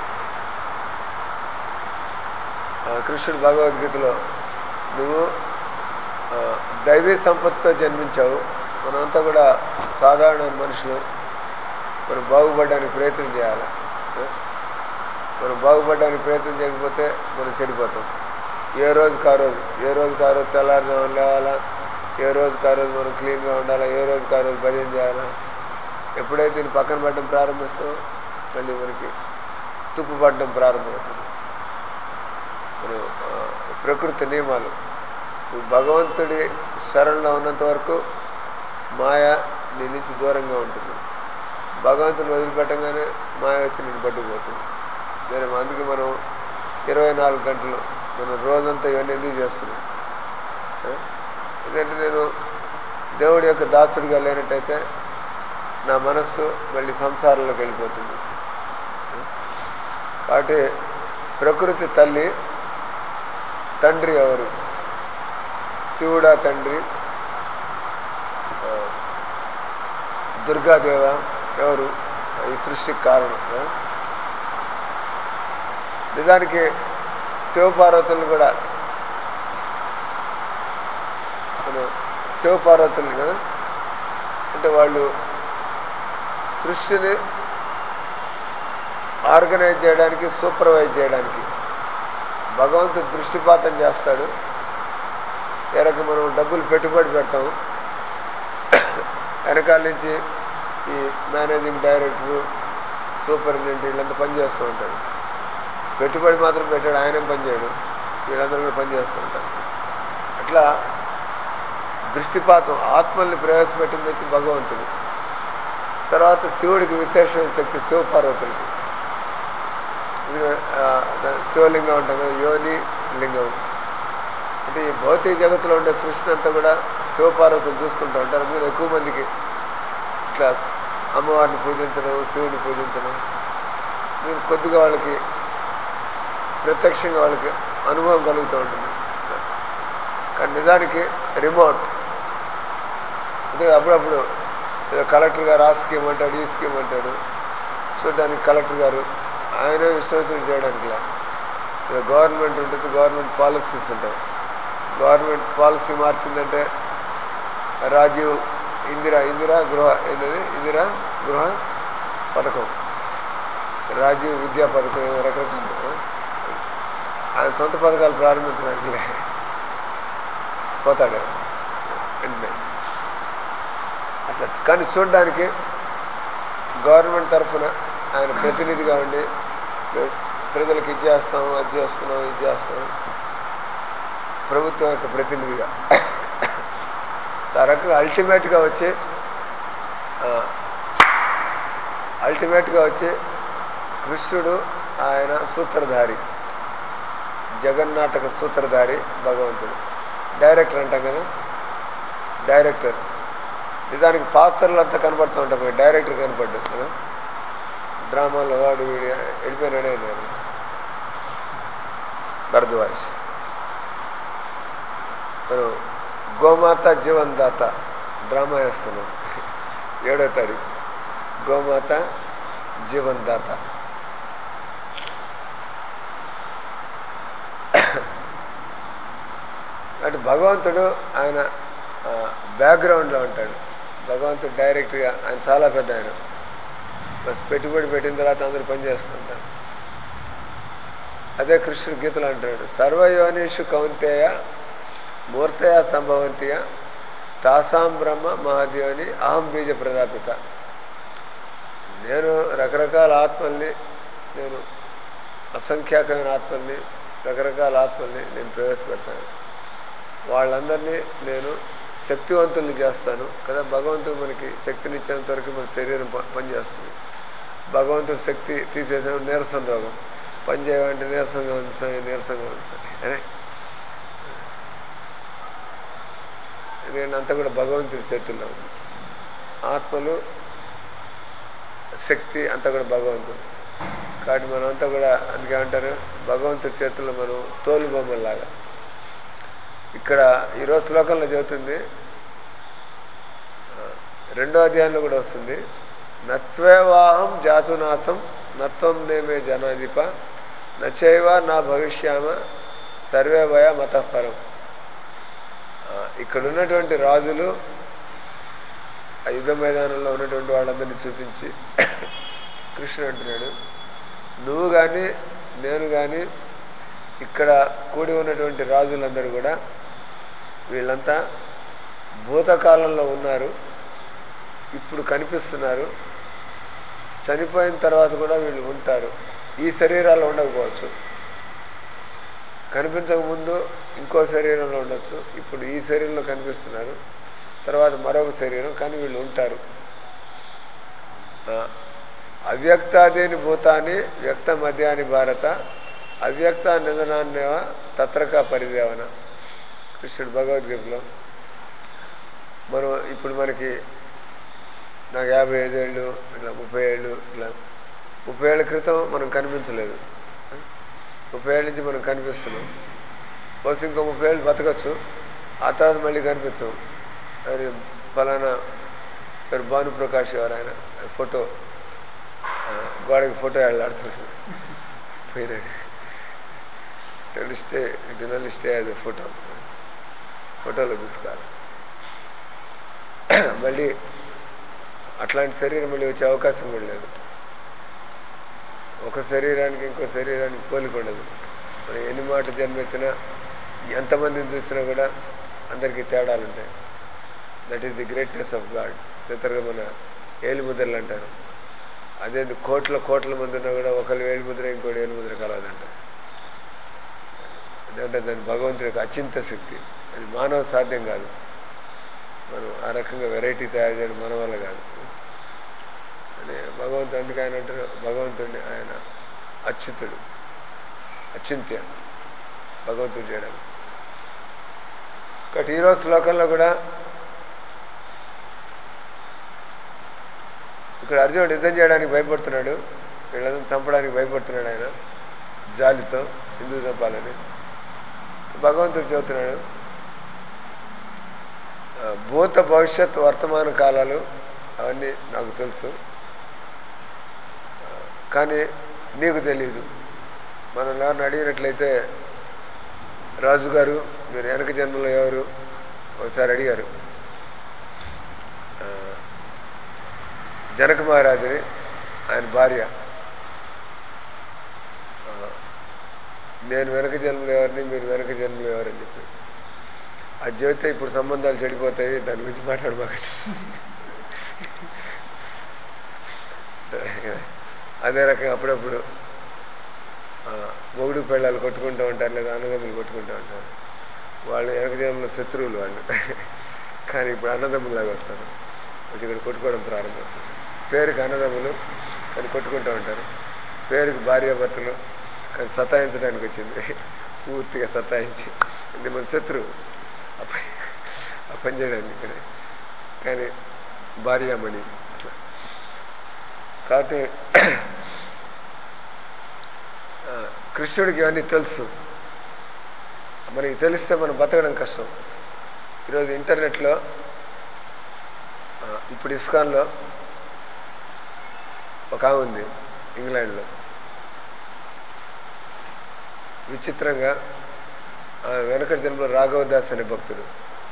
ఆ, కృష్ణుడు భగవద్గీతలో నువ్వు ఆ, దైవీ సంపత్తితో జన్మించావు మనమంతా కూడా సాధారణ మనుషులు మనం బాగుపడడానికి ప్రయత్నం చేయాలి ఆ? మనం బాగుపడడానికి ప్రయత్నం చేయకపోతే మనం చెడిపోతాం ఏ రోజుకి ఆ రోజు ఏ రోజుకి ఆ రోజు తెల్లారుజామున లేవాలా ఏ రోజుకి ఆ రోజు మనం క్లీన్గా ఉండాలా ఏ రోజుకి ఆ రోజు భజన చేయాలా ఎప్పుడైతే దీన్ని పక్కన పెట్టడం ప్రారంభిస్తామో మళ్ళీ మనకి తుప్పు పడడం ప్రారంభమవుతుంది మనం ఆ, ప్రకృతి నియమాలు నువ్వు భగవంతుడి శరణలో ఉన్నంత వరకు మాయ నీ నుంచి దూరంగా ఉంటుంది భగవంతుని వదిలిపెట్టగానే మాయ వచ్చి నేను పట్టుకుపోతుంది వేరే అందుకే మనం ఇరవై నాలుగు గంటలు మనం రోజంతా ఇవన్నీ ఎందుకు చేస్తున్నాం ఆ? ఎందుకంటే నేను దేవుడి యొక్క దాసుడిగా లేనట్టయితే నా మనస్సు మళ్ళీ సంసారంలోకి వెళ్ళిపోతుంది ఆ? కాబట్టి ప్రకృతి తల్లి తండ్రి ఎవరు శివుడా తండ్రి ఆ, దుర్గాదేవ ఎవరు ఈ సృష్టికి కారణం ఆ? నిజానికి శివపార్వతులను కూడా మన శివపార్వతులు కదా అంటే వాళ్ళు సృష్టిని ఆర్గనైజ్ చేయడానికి సూపర్వైజ్ చేయడానికి భగవంతుడు దృష్టిపాతం చేస్తాడు ఏ రకం మనం డబ్బులు పెట్టుబడి పెడతాము వెనకాల నుంచి ఈ మేనేజింగ్ డైరెక్టరు సూపరింటెండెంట్ వీళ్ళంతా పనిచేస్తూ ఉంటారు పెట్టుబడి మాత్రం పెట్టాడు ఆయనేం పనిచేయడు వీళ్ళందరూ కూడా పనిచేస్తూ ఉంటారు అట్లా దృష్టిపాతం ఆత్మల్ని ప్రవేశపెట్టింది వచ్చి భగవంతుడు తర్వాత శివుడికి విశేషమైన శక్తి శివపార్వతులకి ఇది, ఆ, దా- శివలింగం ఉంటాం కదా యోని లింగం అంటే ఈ భౌతిక జగత్తులో ఉండే సృష్టి అంతా కూడా శివపార్వతులు చూసుకుంటూ ఉంటారు అందుకని ఎక్కువ మందికి ఇట్లా అమ్మవారిని పూజించడం శివుడిని పూజించడం దీనికి కొద్దిగా వాళ్ళకి ప్రత్యక్షంగా వాళ్ళకి అనుభవం కలుగుతూ ఉంటుంది కానీ నిజానికి రిమోట్ అంటే అప్పుడప్పుడు ఏదో కలెక్టర్ గారు ఆ స్కీమ్ అంటాడు ఈ స్కీమ్ అంటాడు చూడడానికి కలెక్టర్ గారు ఆయన ఇష్టం వచ్చినట్టు చేయడానికి లే ఏదో గవర్నమెంట్ ఉంటుంది గవర్నమెంట్ పాలసీస్ ఉంటాయి గవర్నమెంట్ పాలసీ మార్చిందంటే రాజీవ్ ఇందిరా ఇందిరా గృహ ఏంటది ఇందిరా గృహ పథకం రాజీవ్ విద్యా పథకం ఏదో రకరకాల ఆయన సొంత పథకాలు ప్రారంభించడానికి లే పోతాడు వెంటనే అట్లా కానీ చూడడానికి గవర్నమెంట్ తరఫున ఆయన ప్రతినిధిగా ఉండి ప్ర- ప్రజలకు ఇది చేస్తాం అది చేస్తున్నాం ఇది చేస్తాం ప్రభుత్వం యొక్క ప్రతినిధిగా ఆ రకంగా అల్టిమేట్గా వచ్చి అల్టిమేట్గా వచ్చి కృష్ణుడు ఆయన సూత్రధారి జగన్నాటక సూత్రధారి భగవంతుడు డైరెక్టర్ అంటాం కదా డైరెక్టర్ నిజానికి పాత్రలు అంతా కనబడుతూ ఉంటాం మరి డైరెక్టర్ కనపడ్డు కదా డ్రామాలో వాడు వీడు వెళ్ళిపోయినాడే నేను భరద్వాజ్ మనం గోమాత జీవన్దాత డ్రామా వేస్తున్నాం ఏడో తారీఖు గోమాత జీవన్దాత అంటే భగవంతుడు ఆయన ఆ, బ్యాక్గ్రౌండ్లో ఉంటాడు భగవంతుడు డైరెక్ట్గా ఆయన చాలా పెద్ద ఆయన బస్ పెట్టుబడి పెట్టిన తర్వాత అందరూ పనిచేస్తూ ఉంటారు అదే కృష్ణుడు గీతలు అంటాడు సర్వయోనిషు కౌంతేయ మూర్తయ సంభవంతియ తాసాం బ్రహ్మ మహాదేవుని అహం బీజ ప్రజాపిత నేను రకరకాల ఆత్మల్ని నేను అసంఖ్యాకమైన ఆత్మల్ని రకరకాల ఆత్మల్ని నేను ప్రవేశపెడతాను వాళ్ళందరినీ నేను శక్తివంతుల్ని చేస్తాను కదా భగవంతుడు మనకి శక్తినిచ్చేంత వరకు మన శరీరం ప- పనిచేస్తుంది భగవంతుడు శక్తి తీసేసిన నీరసం రోగం పని చేయమంటే నీరసంగా ఉంది స్వామి, నీరసంగా ఉంది అరే నేనంతా కూడా భగవంతుడి చేతుల్లో ఉంది ఆత్మలు శక్తి అంతా కూడా భగవంతుడు కాబట్టి మనం అంతా కూడా అందుకే అంటారు భగవంతుడి చేతుల్లో మనం తోలు బొమ్మల్లాగా ఇక్కడ ఈరోజు శ్లోకంలో చెబుతుంది ఆ, రెండో అధ్యాయంలో కూడా వస్తుంది నత్వేవాహం జాతునాథం నత్వం నేమే జనాధిప నచైవ నా భవిష్యామ సర్వే భయ మతపరం ఇక్కడ ఉన్నటువంటి రాజులు ఆ యుద్ధ మైదానంలో ఉన్నటువంటి వాళ్ళందరినీ చూపించి కృష్ణుడు అంటున్నాడు నువ్వు కానీ నేను కానీ ఇక్కడ కూడి ఉన్నటువంటి రాజులందరూ కూడా వీళ్ళంతా భూతకాలంలో ఉన్నారు ఇప్పుడు కనిపిస్తున్నారు చనిపోయిన తర్వాత కూడా వీళ్ళు ఉంటారు ఈ శరీరాల్లో ఉండకపోవచ్చు కనిపించక ముందు ఇంకో శరీరంలో ఉండొచ్చు ఇప్పుడు ఈ శరీరంలో కనిపిస్తున్నారు తర్వాత మరొక శరీరం కానీ వీళ్ళు ఉంటారు ఆ, అవ్యక్తాదీని భూతాన్ని వ్యక్త మధ్యాని భారత అవ్యక్త నిధనాన్నేవ తత్రక పరిదేవన కృష్ణుడు భగవద్గీతలో మనం ఇప్పుడు మనకి నాకు యాభై ఐదేళ్ళు ఇట్లా ముప్పై ఏళ్ళు ఇట్లా ముప్పై ఏళ్ళ క్రితం మనం కనిపించలేదు ముప్పై ఏళ్ళ నుంచి మనం కనిపిస్తున్నాం బహుశా ఇంకో ముప్పై ఏళ్ళు బతకచ్చు ఆ తర్వాత మళ్ళీ కనిపించం ఆయన ఫలానా పేరు భానుప్రకాష్ గారు ఆయన ఫోటో ఆ, గోడకి ఫోటో వెళ్ళాడుతుంది పోయినాడు తెలిస్తే ఇటు స్టే అది ఫోటో ఫోటోలో చూసుకోవాలి మళ్ళీ అట్లాంటి శరీరం మళ్ళీ వచ్చే అవకాశం కూడా లేదు ఒక శరీరానికి ఇంకో శరీరానికి పోలిక ఉండదు మనం ఎన్ని మాటలు జన్మెత్తినా ఎంతమందిని చూసినా కూడా అందరికీ తేడాలు ఉంటాయి that is the greatness of God చిత్రంగా మన ఏలి ముద్రలు అంటారు అదే కోట్ల కోట్ల మంది ఉన్నా కూడా ఒకళ్ళు ఏలి ముద్ర ఇంకోటి ఏలి ముద్ర కలవదంట అంటే దాని భగవంతుడి యొక్క అచింత శక్తి అది మానవ సాధ్యం కాదు మనం ఆ రకంగా వెరైటీ తయారు చేయడం మన వల్ల కాదు అని భగవంతుడు అందుకే ఆయన అంటారు భగవంతుడిని ఆయన అచ్యుతుడు అచింత్య భగవంతుడు చేయడం కాబట్టి ఈరోజు శ్లోకంలో కూడా ఇక్కడ అర్జునుడు యుద్ధం చేయడానికి భయపడుతున్నాడు వీళ్ళందరూ చంపడానికి భయపడుతున్నాడు ఆయన జాలితో హిందూ చంపాలని భగవంతుడు చెబుతున్నాడు ఆ, భూత భవిష్యత్ వర్తమాన కాలాలు అవన్నీ నాకు తెలుసు ఆ, కానీ నీకు తెలియదు మనం ఎవరిని అడిగినట్లయితే రాజుగారు మీరు వెనక జన్మలో ఎవరు ఒకసారి అడిగారు ఆ, జనక మహారాజుని ఆయన భార్య ఆ, నేను వెనక జన్మలో ఎవరిని మీరు వెనక జన్మలో ఎవరని చెప్పి అది చెబితే ఇప్పుడు సంబంధాలు చెడిపోతాయి దాని గురించి మాట్లాడమాకండి అదే రకంగా అప్పుడప్పుడు ఆ, మొగుడు పెళ్ళాలు కొట్టుకుంటూ ఉంటారు లేదా అన్నదమ్ములు కొట్టుకుంటూ ఉంటారు వాళ్ళు వెనక జన్మలో శత్రువులు వాళ్ళు కానీ ఇప్పుడు అన్నదమ్ములాగా వస్తారు వచ్చి ఇక్కడ కొట్టుకోవడం ప్రారంభిస్తారు పేరుకి అన్నదమ్ములు కానీ కొట్టుకుంటూ ఉంటారు పేరుకి భార్యాభర్తలు కానీ సతాయించడానికి వచ్చింది పూర్తిగా సతాయించి ఇది మన శత్రువు ఆ పని ఆ పని చేయడానికి కానీ భార్యామణి అట్లా కాబట్టి ఆ, కృష్ణుడికి ఇవన్నీ తెలుసు మనకి తెలిస్తే మనం బతకడం కష్టం ఈరోజు ఇంటర్నెట్లో ఆ, ఇప్పుడు ఇస్కాన్లో ఒక ఆమె ఉంది ఇంగ్లాండ్లో విచిత్రంగా ఆ వెనకటి జన్మలో రాఘవదాస్ అనే భక్తుడు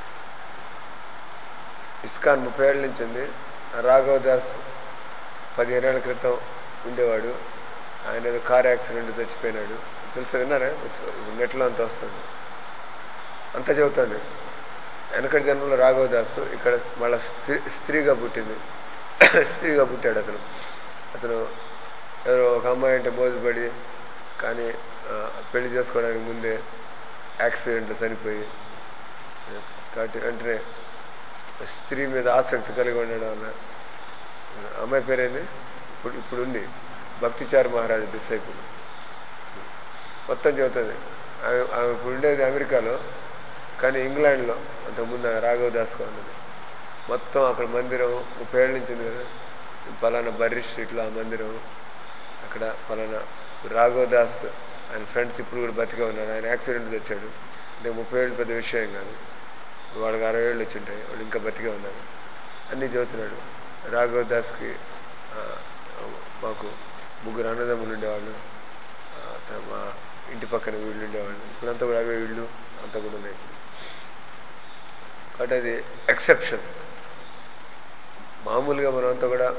ఇస్కాన్ ముప్పై ఏళ్ళ నుంచి ఉంది ఆ రాఘవదాస్ పదిహేనేళ్ల క్రితం ఉండేవాడు ఆయన ఏదో కార్ యాక్సిడెంట్ చచ్చిపోయినాడు తెలుసా విన్నారా ఇప్పుడు నెట్లో అంత వస్తుంది అంతా చెబుతాను వెనకటి జన్మలో రాఘవదాసు ఇక్కడ మళ్ళీ స్త్రీ స్త్రీగా పుట్టింది స్త్రీగా పుట్టాడు అతను అతను ఎవరో ఒక అమ్మాయి అంటే మోజుపడి కానీ ఆ, పెళ్లి చేసుకోవడానికి ముందే యాక్సిడెంట్లో చనిపోయి కాబట్టి వెంటనే స్త్రీ మీద ఆసక్తి కలిగి ఉండడం వల్ల అమ్మాయి పేరేంది ఇప్పుడు ఇప్పుడు ఉంది భక్తిచార్ మహారాజ్ డిసైపుల్ మొత్తం చెబుతుంది ఆమె ఆమె ఇప్పుడు ఉండేది అమెరికాలో కానీ ఇంగ్లాండ్లో అంతకుముందు ఆమె రాఘవ్ దాస్గా ఉన్నది మొత్తం అక్కడ మందిరం ముప్పై ఏళ్ళ నుంచి ఉంది కదా పలానా బర్రీ స్ట్రీట్లో ఆ మందిరం అక్కడ పలానా రాఘవ్ దాస్ ఆయన ఫ్రెండ్స్ ఇప్పుడు కూడా బతికే ఉన్నారు ఆయన యాక్సిడెంట్ తెచ్చాడు అంటే ముప్పై ఏళ్ళు పెద్ద విషయం కాదు వాళ్ళకి అరవై ఏళ్ళు వచ్చి ఉంటాయి వాళ్ళు ఇంకా బతికే ఉన్నారు అన్నీ చదువుతున్నాడు రాఘవ్ దాస్కి ఆ, మాకు ముగ్గురు అన్నదమ్ములు ఉండేవాళ్ళు ఆ, త- మా ఇంటి పక్కన వీళ్ళు ఉండేవాళ్ళు ఇప్పుడంతా కూడా అవే వీళ్ళు అంతా కూడా ఉన్నాయి కాబట్టి అది ఎక్సెప్షన్ మామూలుగా మనం అంతా కూడా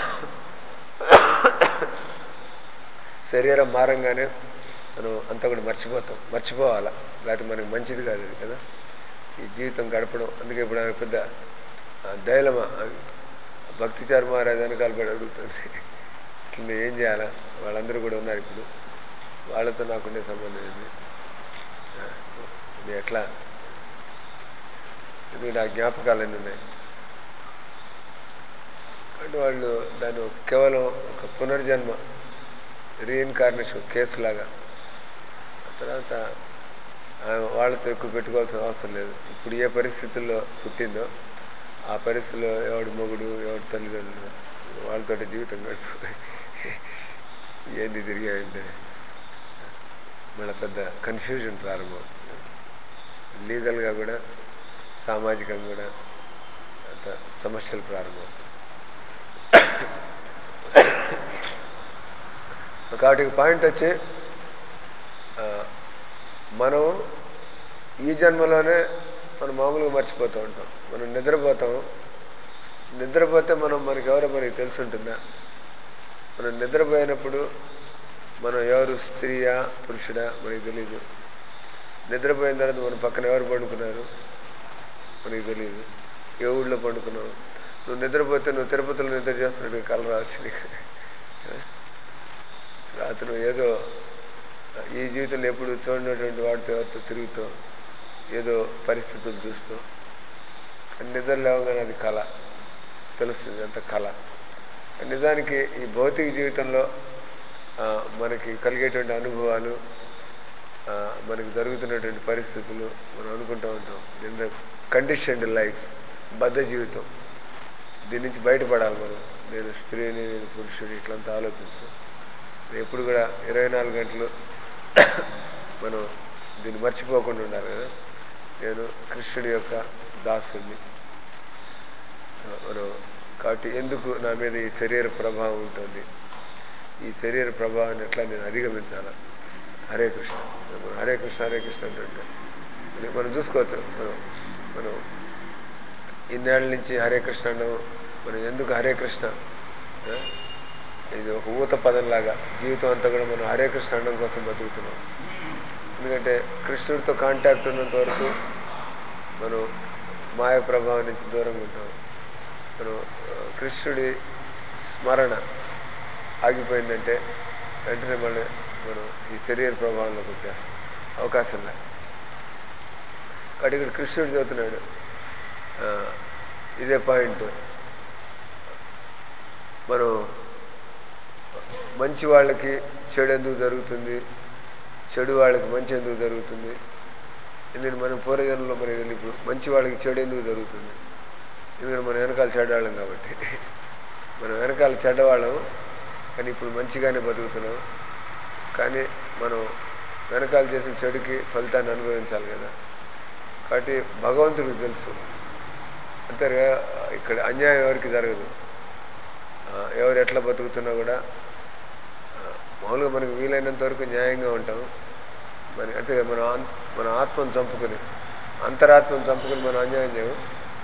శరీరం మారంగానే మనం అంతా కూడా మర్చిపోతాం మర్చిపోవాలా లేకపోతే మనకి మంచిది కాదు అది కదా ఈ జీవితం గడపడం అందుకే ఇప్పుడు ఆమె పెద్ద దైలమ భక్తిచారు మహారాజ్ వెనకాల పడి అడుగుతుంది ఇట్లా నేను ఏం చేయాలా వాళ్ళందరూ కూడా ఉన్నారు ఇప్పుడు వాళ్ళతో నాకుండే సంబంధం ఏంది ఆ, ఇది ఎట్లా ఎందుకంటే ఆ జ్ఞాపకాలన్నీ ఉన్నాయి అంటే వాళ్ళు దాన్ని ఒక- కేవలం ఒక పునర్జన్మ రీఇన్కార్నేషన్ కేసు లాగా ఆ తర్వాత ఆమె వాళ్ళతో ఎక్కువ పెట్టుకోవాల్సిన అవసరం లేదు ఇప్పుడు ఏ పరిస్థితుల్లో పుట్టిందో ఆ పరిస్థితిలో ఎవడు మొగుడు ఎవడు తల్లిదండ్రులు వాళ్ళతో జీవితం గడుపు ఏంది తిరిగాయంటే మళ్ళీ పెద్ద కన్ఫ్యూజన్ ప్రారంభం లీగల్గా కూడా సామాజికంగా కూడా అంత సమస్యలు ప్రారంభం కాబట్టి పాయింట్ వచ్చి ఆ, మనం ఈ జన్మలోనే మనం మామూలుగా మర్చిపోతూ ఉంటాం మనం నిద్రపోతాం నిద్రపోతే మనం మనకి ఎవరో మనకి తెలిసి ఉంటుందా మనం నిద్రపోయినప్పుడు మనం ఎవరు స్త్రీయా పురుషుడా మనకి తెలియదు నిద్రపోయిన తర్వాత మన పక్కన ఎవరు పండుకున్నారు మనకి తెలియదు ఏ ఊళ్ళో పండుకున్నాం నువ్వు నిద్రపోతే నువ్వు తిరుపతిలో నిద్ర చేస్తున్నట్టు కల రావచ్చు నీకు అతను ఏదో ఈ జీవితంలో ఎప్పుడు చూడనటువంటి వాడితో ఎవరితో తిరుగుతూ ఏదో పరిస్థితులు చూస్తూ నిద్ర లేవగానే అది కళ తెలుస్తుంది అంత కళ నిజానికి ఈ భౌతిక జీవితంలో ఆ, మనకి కలిగేటువంటి అనుభవాలు ఆ, మనకి జరుగుతున్నటువంటి పరిస్థితులు మనం అనుకుంటూ ఉంటాం ఇన్ కండిషన్డ్ లైఫ్ బద్ధ జీవితం దీని నుంచి బయటపడాలి మనం నేను స్త్రీని నేను పురుషుని ఇట్లంతా ఆలోచించు ఎప్పుడు కూడా ఇరవై నాలుగు గంటలు మనం దీన్ని మర్చిపోకుండా ఉండాలి కదా నేను కృష్ణుడి యొక్క దాసుని మనం కాబట్టి ఎందుకు నా మీద ఈ శరీర ప్రభావం ఉంటుంది ఈ శరీర ప్రభావాన్ని ఎట్లా నేను అధిగమించాలా హరే కృష్ణ మనం హరే కృష్ణ హరే కృష్ణ అంటుంటే ఇది మనం చూసుకోవచ్చు మనం మనం ఇన్నేళ్ళ నుంచి హరే కృష్ణ అన్నాము మనం ఎందుకు హరే కృష్ణ ఆ? ఇది ఒక ఊత పదంలాగా జీవితం అంతా కూడా మనం హరే కృష్ణ అనడం కోసం బతుకుతున్నాం ఎందుకంటే కృష్ణుడితో కాంటాక్ట్ ఉన్నంత వరకు మనం మాయ ప్రభావం నుంచి దూరంగా ఉంటాం మనం ఆ, కృష్ణుడి స్మరణ ఆగిపోయిందంటే వెంటనే మళ్ళీ మనం ఈ శరీర ప్రభావంలోకి వచ్చేస్తాం అవకాశం లేదు కాబట్టి ఇక్కడ కృష్ణుడు చెబుతున్నాడు ఆ, ఇదే పాయింట్ మనం మంచి వాళ్ళకి చెడు ఎందుకు జరుగుతుంది చెడు వాళ్ళకి మంచి ఎందుకు జరుగుతుంది ఎందుకంటే మనం పూర్వజన్మలో మనకి తెలియదు ఇప్పుడు మంచి వాళ్ళకి చెడు ఎందుకు జరుగుతుంది ఎందుకంటే మనం వెనకాల చెడ్డవాళ్ళం కాబట్టి మనం వెనకాల చెడ్డవాళ్ళం కానీ ఇప్పుడు మంచిగానే బతుకుతున్నాం కానీ మనం వెనకాల చేసిన చెడుకి ఫలితాన్ని అనుభవించాలి కదా కాబట్టి భగవంతుడికి తెలుసు అంతేగా ఇక్కడ అన్యాయం ఎవరికి జరగదు ఆ, ఎవరు ఎట్లా బతుకుతున్నా కూడా ఆ, మామూలుగా మనకు వీలైనంత వరకు న్యాయంగా ఉంటాం మన అంటే మన ఆన్- మన ఆత్మను చంపుకొని అంతరాత్మను చంపుకొని మనం అన్యాయం చేయము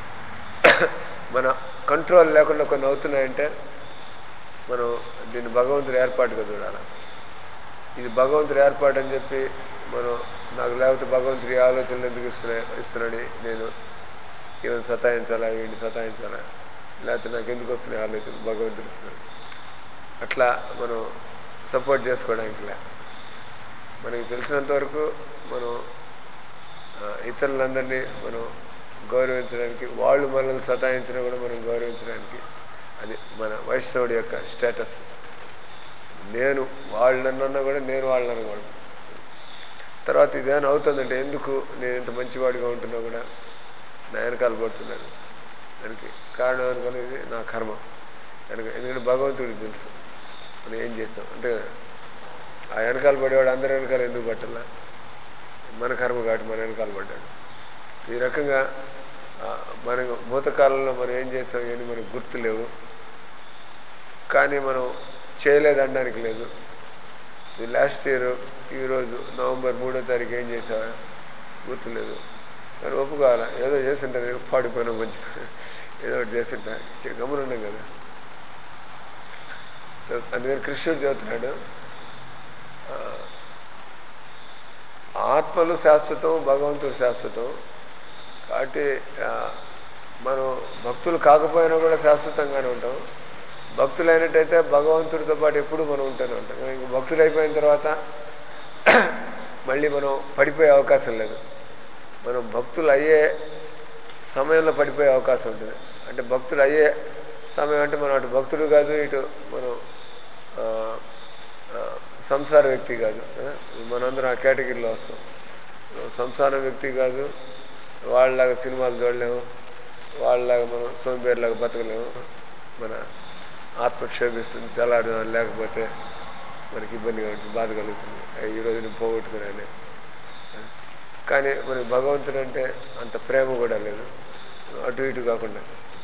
మన కంట్రోల్ లేకుండా కొన్ని అవుతున్నాయంటే మనం దీన్ని భగవంతుడి ఏర్పాటుగా చూడాలి ఇది భగవంతుడి ఏర్పాటు అని చెప్పి మనం నాకు లేకపోతే భగవంతుడి ఈ ఆలోచనలు ఎందుకు ఇస్తున్నాయి ఇస్తున్నాడు నేను ఈవెన్ సతాయించాలా వీడిని సతాయించాలా లేకపోతే నాకు ఎందుకు వస్తున్నాయి ఆలోచనలు భగవంతుడు ఇస్తున్నాడు అట్లా మనం సపోర్ట్ చేసుకోవడానికి లే మనకి తెలిసినంత వరకు మనం ఆ, ఇతరులందరినీ మనం గౌరవించడానికి వాళ్ళు మనల్ని సతాయించినా కూడా మనం గౌరవించడానికి అది మన వైష్ణవుడి యొక్క స్టేటస్ నేను వాళ్ళనన్నా కూడా నేను వాళ్ళని అనకూడదు తర్వాత ఇదేమైనా అవుతుందంటే ఎందుకు నేను ఇంత మంచివాడిగా ఉంటున్నా కూడా నా వెనకాల పడుతున్నాను దానికి కారణం అనుకునేది నా కర్మ కనుక ఎందుకంటే భగవంతుడికి తెలుసు మనం ఏం చేస్తాం అంటే ఆ వెనకాల పడేవాడు అందరి వెనకాల ఎందుకు పట్టాల మన కర్మ కాబట్టి మన వెనకాల పడ్డాడు ఈ రకంగా ఆ, మన భూతకాలంలో మనం ఏం చేస్తాం అని మనకు గుర్తు లేవు కానీ మనం చేయలేదు అనడానికి లేదు ఈ లాస్ట్ ఇయర్ ఈరోజు నవంబర్ మూడో తారీఖు ఏం చేసావా గుర్తులేదు కానీ ఒప్పుకోవాలా ఏదో చేస్తుంటా నేను పాడిపోయినా మంచి పని. ఏదో ఒకటి చేస్తుంటా చే- గమనున్నాం కదా అందుకని కృష్ణుడు చెబుతున్నాడు ఆ, ఆత్మలు శాశ్వతం భగవంతుడు శాశ్వతం కాబట్టి ఆ, మనం భక్తులు కాకపోయినా కూడా శాశ్వతంగానే ఉంటాం భక్తులు అయినట్టయితే భగవంతుడితో పాటు ఎప్పుడు మనం ఉంటూనే ఉంటాం ఇంక భక్తులు అయిపోయిన తర్వాత మళ్ళీ మనం పడిపోయే అవకాశం లేదు మనం భక్తులు అయ్యే సమయంలో పడిపోయే అవకాశం ఉంటుంది అంటే భక్తులు అయ్యే సమయం అంటే మనం అటు భక్తుడు కాదు ఇటు మనం ఆ, ఆ, సంసార వ్యక్తి కాదు ఆ? మనందరం ఆ కేటగిరీలో వస్తాం సంసారం వ్యక్తి కాదు వాళ్ళలాగా సినిమాలు చూడలేము వాళ్ళలాగా మనం సోంబేర్లాగా బతకలేము మన ఆత్మ క్షోభిస్తుంది తెల్లాడు లేకపోతే మనకి ఇబ్బందిగా ఉంటుంది బాధ కలుగుతుంది అయ్య, ఈరోజు నేను పోగొట్టుకున్నాను కానీ మనకి భగవంతుడు అంటే అంత ప్రేమ కూడా లేదు అటు ఇటు కాకుండా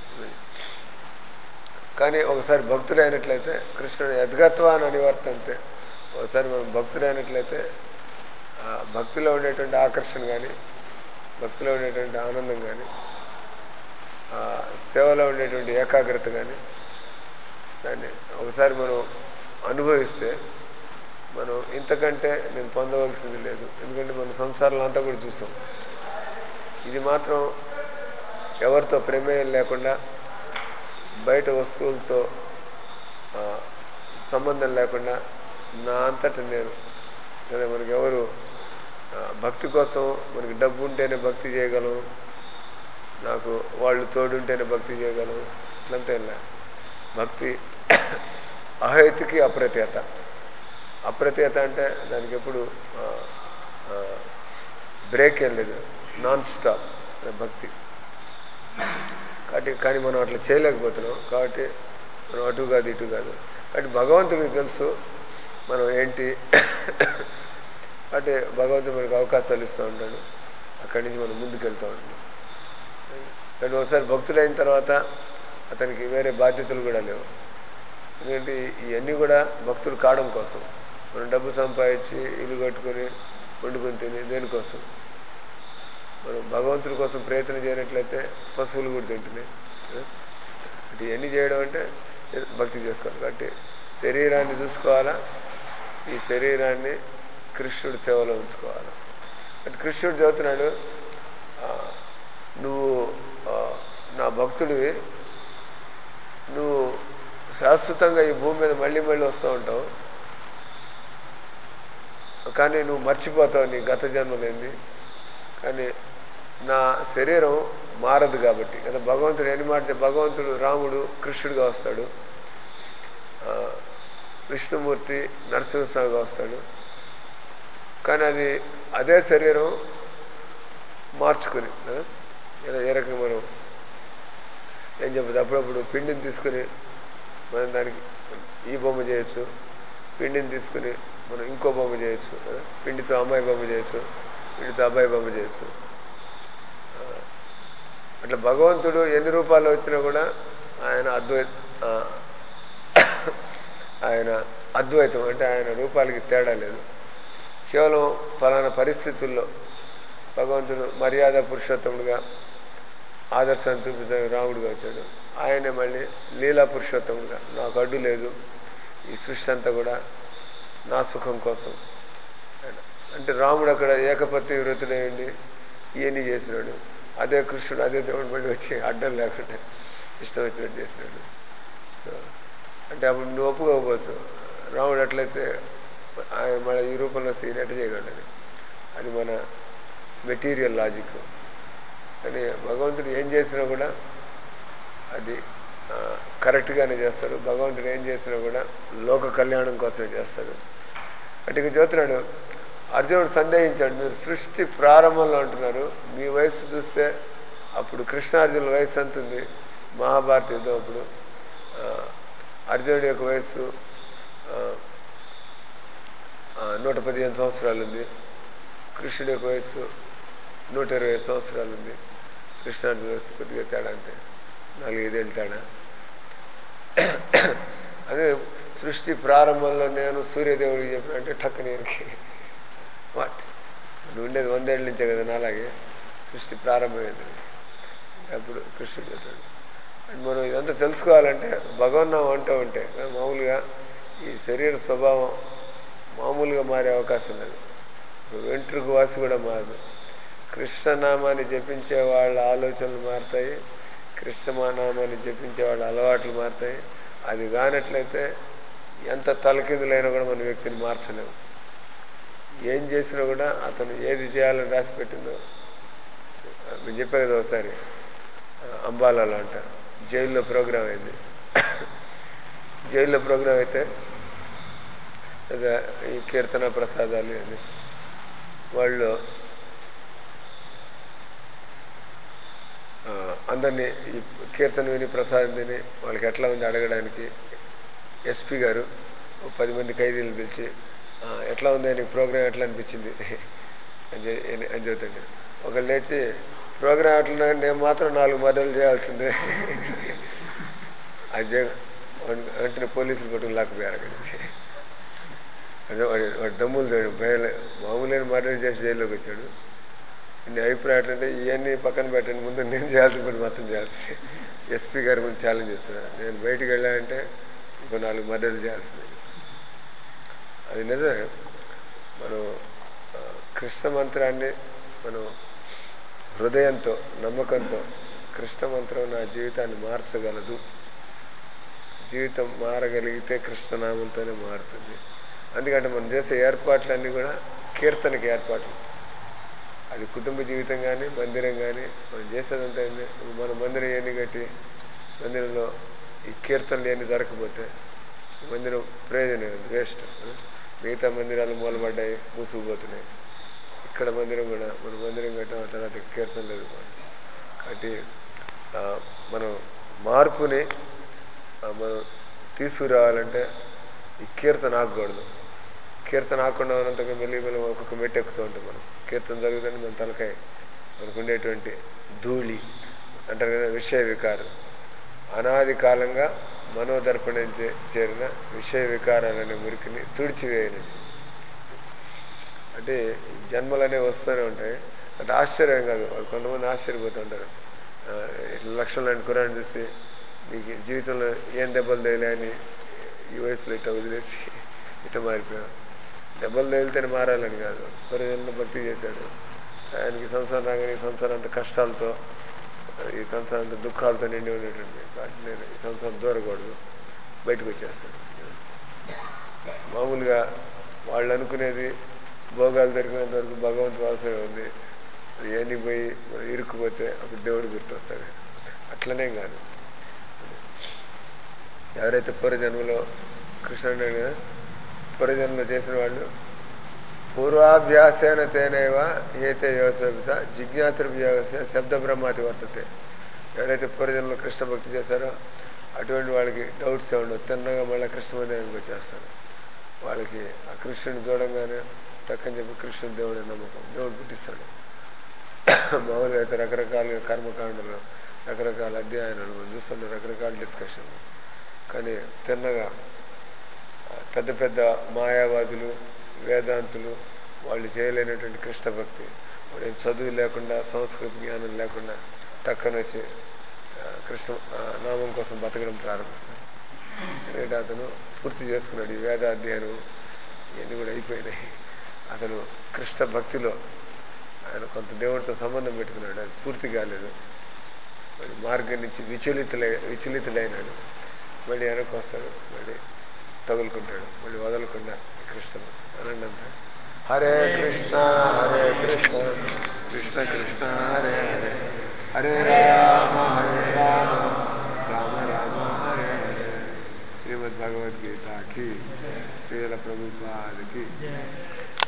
కానీ ఒకసారి భక్తుడైనట్లయితే కృష్ణుడు యద్గత్వాన్ని అనివర్తంతే ఒకసారి మనం భక్తుడైనట్లయితే ఆ భక్తిలో ఉండేటువంటి ఆకర్షణ కానీ భక్తిలో ఉండేటువంటి ఆనందం కానీ ఆ సేవలో ఉండేటువంటి ఏకాగ్రత కానీ దాన్ని ఒకసారి మనం అనుభవిస్తే మనం ఇంతకంటే నేను పొందవలసింది లేదు ఎందుకంటే మన సంసారంలో అంతా కూడా చూసాం ఇది మాత్రం ఎవరితో ప్రమేయం లేకుండా బయట వస్తువులతో ఆ, సంబంధం లేకుండా నా అంతట నేను లేదా మనకి ఎవరు ఆ, భక్తి కోసం మనకి డబ్బు ఉంటేనే భక్తి చేయగలం నాకు వాళ్ళు తోడుంటేనే భక్తి చేయగలం ఇట్లంతా ఏం లే భక్తి అహేతుకి అప్రత్యత అప్రత్యత అంటే దానికి ఎప్పుడు ఆ, ఆ, బ్రేక్ ఏం లేదు నాన్ స్టాప్ భక్తి కాబట్టి కానీ మనం అట్లా చేయలేకపోతున్నాం కాబట్టి మనం అటు కాదు ఇటు కాదు కాబట్టి భగవంతుడికి తెలుసు మనం ఏంటి అంటే భగవంతుడు మనకు అవకాశాలు ఇస్తూ ఉంటాడు అక్కడి నుంచి మనం ముందుకు వెళ్తూ ఉంటాం కానీ ఒకసారి భక్తుడైన తర్వాత అతనికి వేరే బాధ్యతలు కూడా లేవు ఎందుకంటే ఇవన్నీ కూడా భక్తులు కావడం కోసం మనం డబ్బు సంపాదించి ఇల్లు కట్టుకొని వండుకొని తిని దేనికోసం మనం భగవంతుడి కోసం ప్రయత్నం చేయనట్లయితే పశువులు కూడా తింటున్నాయి కదా? అంటే ఇవన్నీ చేయడం అంటే చే- భక్తి చేసుకోవాలి కాబట్టి శరీరాన్ని చూసుకోవాలా ఈ శరీరాన్ని కృష్ణుడి సేవలో ఉంచుకోవాలి అంటే కృష్ణుడు చదువుతున్నాడు ఆ, నువ్వు ఆ, నా భక్తుడివి నువ్వు శాశ్వతంగా ఈ భూమి మీద మళ్ళీ మళ్ళీ వస్తూ ఉంటావు కానీ నువ్వు మర్చిపోతావు నీ గత జన్మలేంది కానీ నా శరీరం మారదు కాబట్టి కదా భగవంతుడు ఎన్ని మాట భగవంతుడు రాముడు కృష్ణుడిగా వస్తాడు ఆ, విష్ణుమూర్తి నరసింహస్వామిగా వస్తాడు కానీ అది అదే శరీరం మార్చుకుని కదా ఏ- ఏ రకంగా మనం ఏం చెప్పదు అప్పుడప్పుడు పిండిని తీసుకుని మనం దానికి ఈ బొమ్మ చేయొచ్చు పిండిని తీసుకుని మనం ఇంకో బొమ్మ చేయొచ్చు కదా పిండితో అమ్మాయి బొమ్మ చేయొచ్చు పిండితో అబ్బాయి బొమ్మ చేయొచ్చు ఆ, అట్లా భగవంతుడు ఎన్ని రూపాల్లో వచ్చినా కూడా ఆయన అద్వైత ఆ, ఆయన అద్వైతం అంటే ఆయన రూపాలకి తేడా లేదు కేవలం ఫలానా పరిస్థితుల్లో భగవంతుడు మర్యాద పురుషోత్తముడుగా ఆదర్శాన్ని చూపించడానికి రాముడిగా వచ్చాడు ఆయనే మళ్ళీ లీలా పురుషోత్తముడుగా నాకు అడ్డు లేదు ఈ సృష్టి అంతా కూడా నా సుఖం కోసం అంటే రాముడు అక్కడ ఏకపత్ని వృతుడేయండి ఇవన్నీ చేసినాడు అదే కృష్ణుడు అదే దేవుడు మళ్ళీ వచ్చి అడ్డం లేకుండా ఇష్టం వచ్చినట్టు చేసినాడు సో అంటే అప్పుడు నువ్వు ఒప్పుకోకపోవచ్చు రాముడు ఎట్లయితే ఆయన మన ఈ రూపంలో సీన్ ఎట్ట చేయగలడు అది మన మెటీరియల్ లాజిక్ కానీ భగవంతుడు ఏం చేసినా కూడా అది ఆ, కరెక్ట్గానే చేస్తాడు భగవంతుడు ఏం చేసినా కూడా లోక కళ్యాణం కోసమే చేస్తాడు అంటే ఇక చూస్తున్నాడు అర్జునుడు సందేహించాడు మీరు సృష్టి ప్రారంభంలో అంటున్నారు మీ వయసు చూస్తే అప్పుడు కృష్ణార్జునుల వయసు ఎంత ఉంది మహాభారత యుద్ధం అప్పుడు ఆ, అర్జునుడి యొక్క వయసు ఆ, ఆ, నూట పదిహేను సంవత్సరాలు ఉంది కృష్ణుడి యొక్క వయసు నూట ఇరవై ఐదు సంవత్సరాలు ఉంది కృష్ణార్జున వయసు కొద్దిగా తేడా అంతే నాలుగైదేళ్ళు తేడా అదే సృష్టి ప్రారంభంలో నేను సూర్యదేవుడికి చెప్పిన అంటే టక్ నేను వాట్ నువ్వు ఉండేది వందేళ్ళ నుంచే కదా నాలాగే సృష్టి ప్రారంభమైంది అప్పుడు కృష్ణుడు చెప్పాడు అండ్ మనం ఇదంతా తెలుసుకోవాలంటే భగవన్నామం అంటూ ఉంటే మామూలుగా ఈ శరీర స్వభావం మామూలుగా మారే అవకాశం లేదు ఇప్పుడు వెంట్రుకు వాసి కూడా మారదు కృష్ణనామాన్ని జపించే వాళ్ళ ఆలోచనలు మారుతాయి కృష్ణనామాన్ని జపించే వాళ్ళ అలవాట్లు మారుతాయి అది కానట్లయితే ఎంత తలకిందులైనా కూడా మన వ్యక్తిని మార్చలేము ఏం చేసినా కూడా అతను ఏది చేయాలని రాసి పెట్టిందో నేను చెప్పా కదా ఒకసారి అంబాలాలో అంట జైల్లో ప్రోగ్రాం అయింది జైల్లో ప్రోగ్రాం అయితే అదే ఈ కీర్తన ప్రసాదాలు అని వాళ్ళు ఆ, అందరినీ ఈ కీర్తన విని ప్రసాదం తిని వాళ్ళకి ఎట్లా ఉంది అడగడానికి ఎస్పీ గారు ఓ పది మంది ఖైదీలను పిలిచి "ఆ, ఎట్లా ఉంది నీకు ప్రోగ్రాం ఎట్లా అనిపించింది అని చె- అని చెబుతాడు ఒకళ్ళు లేచి ప్రోగ్రాం ఎట్లా ఉంది? నేను మాత్రం నాలుగు మర్డర్లు చేయాల్సిందే అది చే- వాడిని వెంటనే పోలీసులు పట్టుకుని లాక్కుపోయారు అక్కడి నుంచి అదే వాడి వాడి దమ్ములు తోడు భయం మామూలైన మర్డర్ చేసి జైల్లోకి వచ్చాడు నీ అభిప్రాయం ఏంటంటే ఇవన్నీ పక్కన పెట్టండి ముందు నేను చేయాల్సిన పని మొత్తం చేయాల్సి ఎస్పీ గారి ముందు ఛాలెంజ్ చేస్తున్నాను నేను బయటికి వెళ్ళానంటే ఇంకో నాలుగు మర్డర్లు చేయాల్సింది అది నిజమే మనం ఆ, కృష్ణ మంత్రాన్ని మనం హృదయంతో నమ్మకంతో కృష్ణ మంత్రం నా జీవితాన్ని మార్చగలదు జీవితం మారగలిగితే కృష్ణనామంతోనే మారుతుంది అందుకంటే మనం చేసే ఏర్పాట్లన్నీ కూడా కీర్తనకి ఏర్పాట్లు అది కుటుంబ జీవితం కానీ మందిరం కానీ మనం చేసేదంతా ఏంది మన మందిరం ఎన్ని కట్టి మందిరంలో ఈ కీర్తనలు ఎన్ని జరగకపోతే ఈ మందిరం ప్రయోజనం వేస్ట్ మిగతా మందిరాలు మూలపడ్డాయి మూసుకుపోతున్నాయి ఇక్కడ మందిరం కూడా మన మందిరం కట్టాం ఆ తర్వాత కీర్తన లేదు కాబట్టి ఆ, మనం మార్పుని ఆ, మనం తీసుకురావాలంటే ఈ కీర్తన ఆగకూడదు కీర్తన ఆకుండా ఉన్నంతగా మెల్లి మెల్లి ఒక్కొక్క మెట్టు ఎక్కుతూ ఉంటాం మనం కీర్తన జరుగుతుంది మన తలకాయ మనకు ఉండేటువంటి ధూళి అంటారు కదా విషయ వికారం అనాది కాలంగా మనోదర్పణం చే- చేరిన విషయ వికారాలనే మురికిని తుడిచివేయనిది అంటే జన్మలనే వస్తూనే ఉంటాయి అంటే ఆశ్చర్యం కాదు వాళ్ళు కొంతమంది ఆశ్చర్యపోతుంటారు ఆ, ఇట్లా లక్షలు లాంటి కురాన్ని చూసి నీకు జీవితంలో ఏం దెబ్బలు తేలే అని ఈ వయసులో ఇట్లా వదిలేసి ఇట్లా మారిపోయాం దెబ్బలు తేలితేనే మారాలని కాదు పరిజనంలో భక్తి చేశాడు ఆయనకి సంసారం రాగానే ఈ సంసారం అంత కష్టాలతో ఈ సంసారం అంత దుఃఖాలతో నిండి ఉండేటువంటి కాబట్టి నేను ఈ సంసారం దూరకూడదు బయటకు వచ్చేస్తాను మామూలుగా వాళ్ళు అనుకునేది భోగాలు దొరికినంత వరకు భగవంతుడు అవసరం ఉంది అది ఏని పోయి మనం ఇరుక్కుపోతే అప్పుడు దేవుడు గుర్తొస్తాడు అట్లనే కాదు ఎవరైతే పూర్వజన్మలో కృష్ణుడు అన్నాడు కదా పూర్వజన్మలో చేసిన వాళ్ళు పూర్వాభ్యాసేన తేనేవ ఏతే యోసవిత జిజ్ఞాసృయోగస్య శబ్ద బ్రహ్మాతి వర్తతే ఎవరైతే పూర్వజన్మలో కృష్ణ భక్తి చేశారో అటువంటి వాళ్ళకి డౌట్స్ ఏమన్నా తిన్నగా మళ్ళీ కృష్ణ మందిరానికి వచ్చేస్తారు వాళ్ళకి ఆ కృష్ణుని చూడంగానే టక్కని చెప్పి కృష్ణుని దేవుడు నమ్మకం దేవుడు పుట్టిస్తాడు మామూలుగా అయితే రకరకాలుగా కర్మకాండలు రకరకాల అధ్యాయాలు మనం చూస్తుంటే రకరకాల డిస్కషన్ కానీ తిన్నగా ఆ, పెద్ద పెద్ద మాయావాదులు వేదాంతులు వాళ్ళు చేయలేనటువంటి కృష్ణ భక్తి వాళ్ళు ఏం చదువు లేకుండా సంస్కృత జ్ఞానం లేకుండా టక్కన వచ్చి ఆ, కృష్ణ ఆ, నామం కోసం బతకడం ప్రారంభిస్తారు ఎందుకంటే అతను పూర్తి చేసుకున్నాడు ఈ వేదాధ్యయనం ఇవన్నీ కూడా అయిపోయినాయి అతను కృష్ణ భక్తిలో ఆయన కొంత దేవుడితో సంబంధం పెట్టుకున్నాడు అది పూర్తి కాలేదు మరి మార్గం నుంచి విచలితులై విచలితుడైనాడు మళ్ళీ వెనక్కి వస్తాడు మళ్ళీ తగులుకుంటాడు మళ్ళీ వదలకుండా కృష్ణ అనండి అంతా హరే కృష్ణ హరే కృష్ణ కృష్ణ కృష్ణ హరే హరే హరే రామ హరే రామ రామ రామ హరే హరే శ్రీమద్ భగవద్గీతకి శ్రీల ప్రభుపాదకి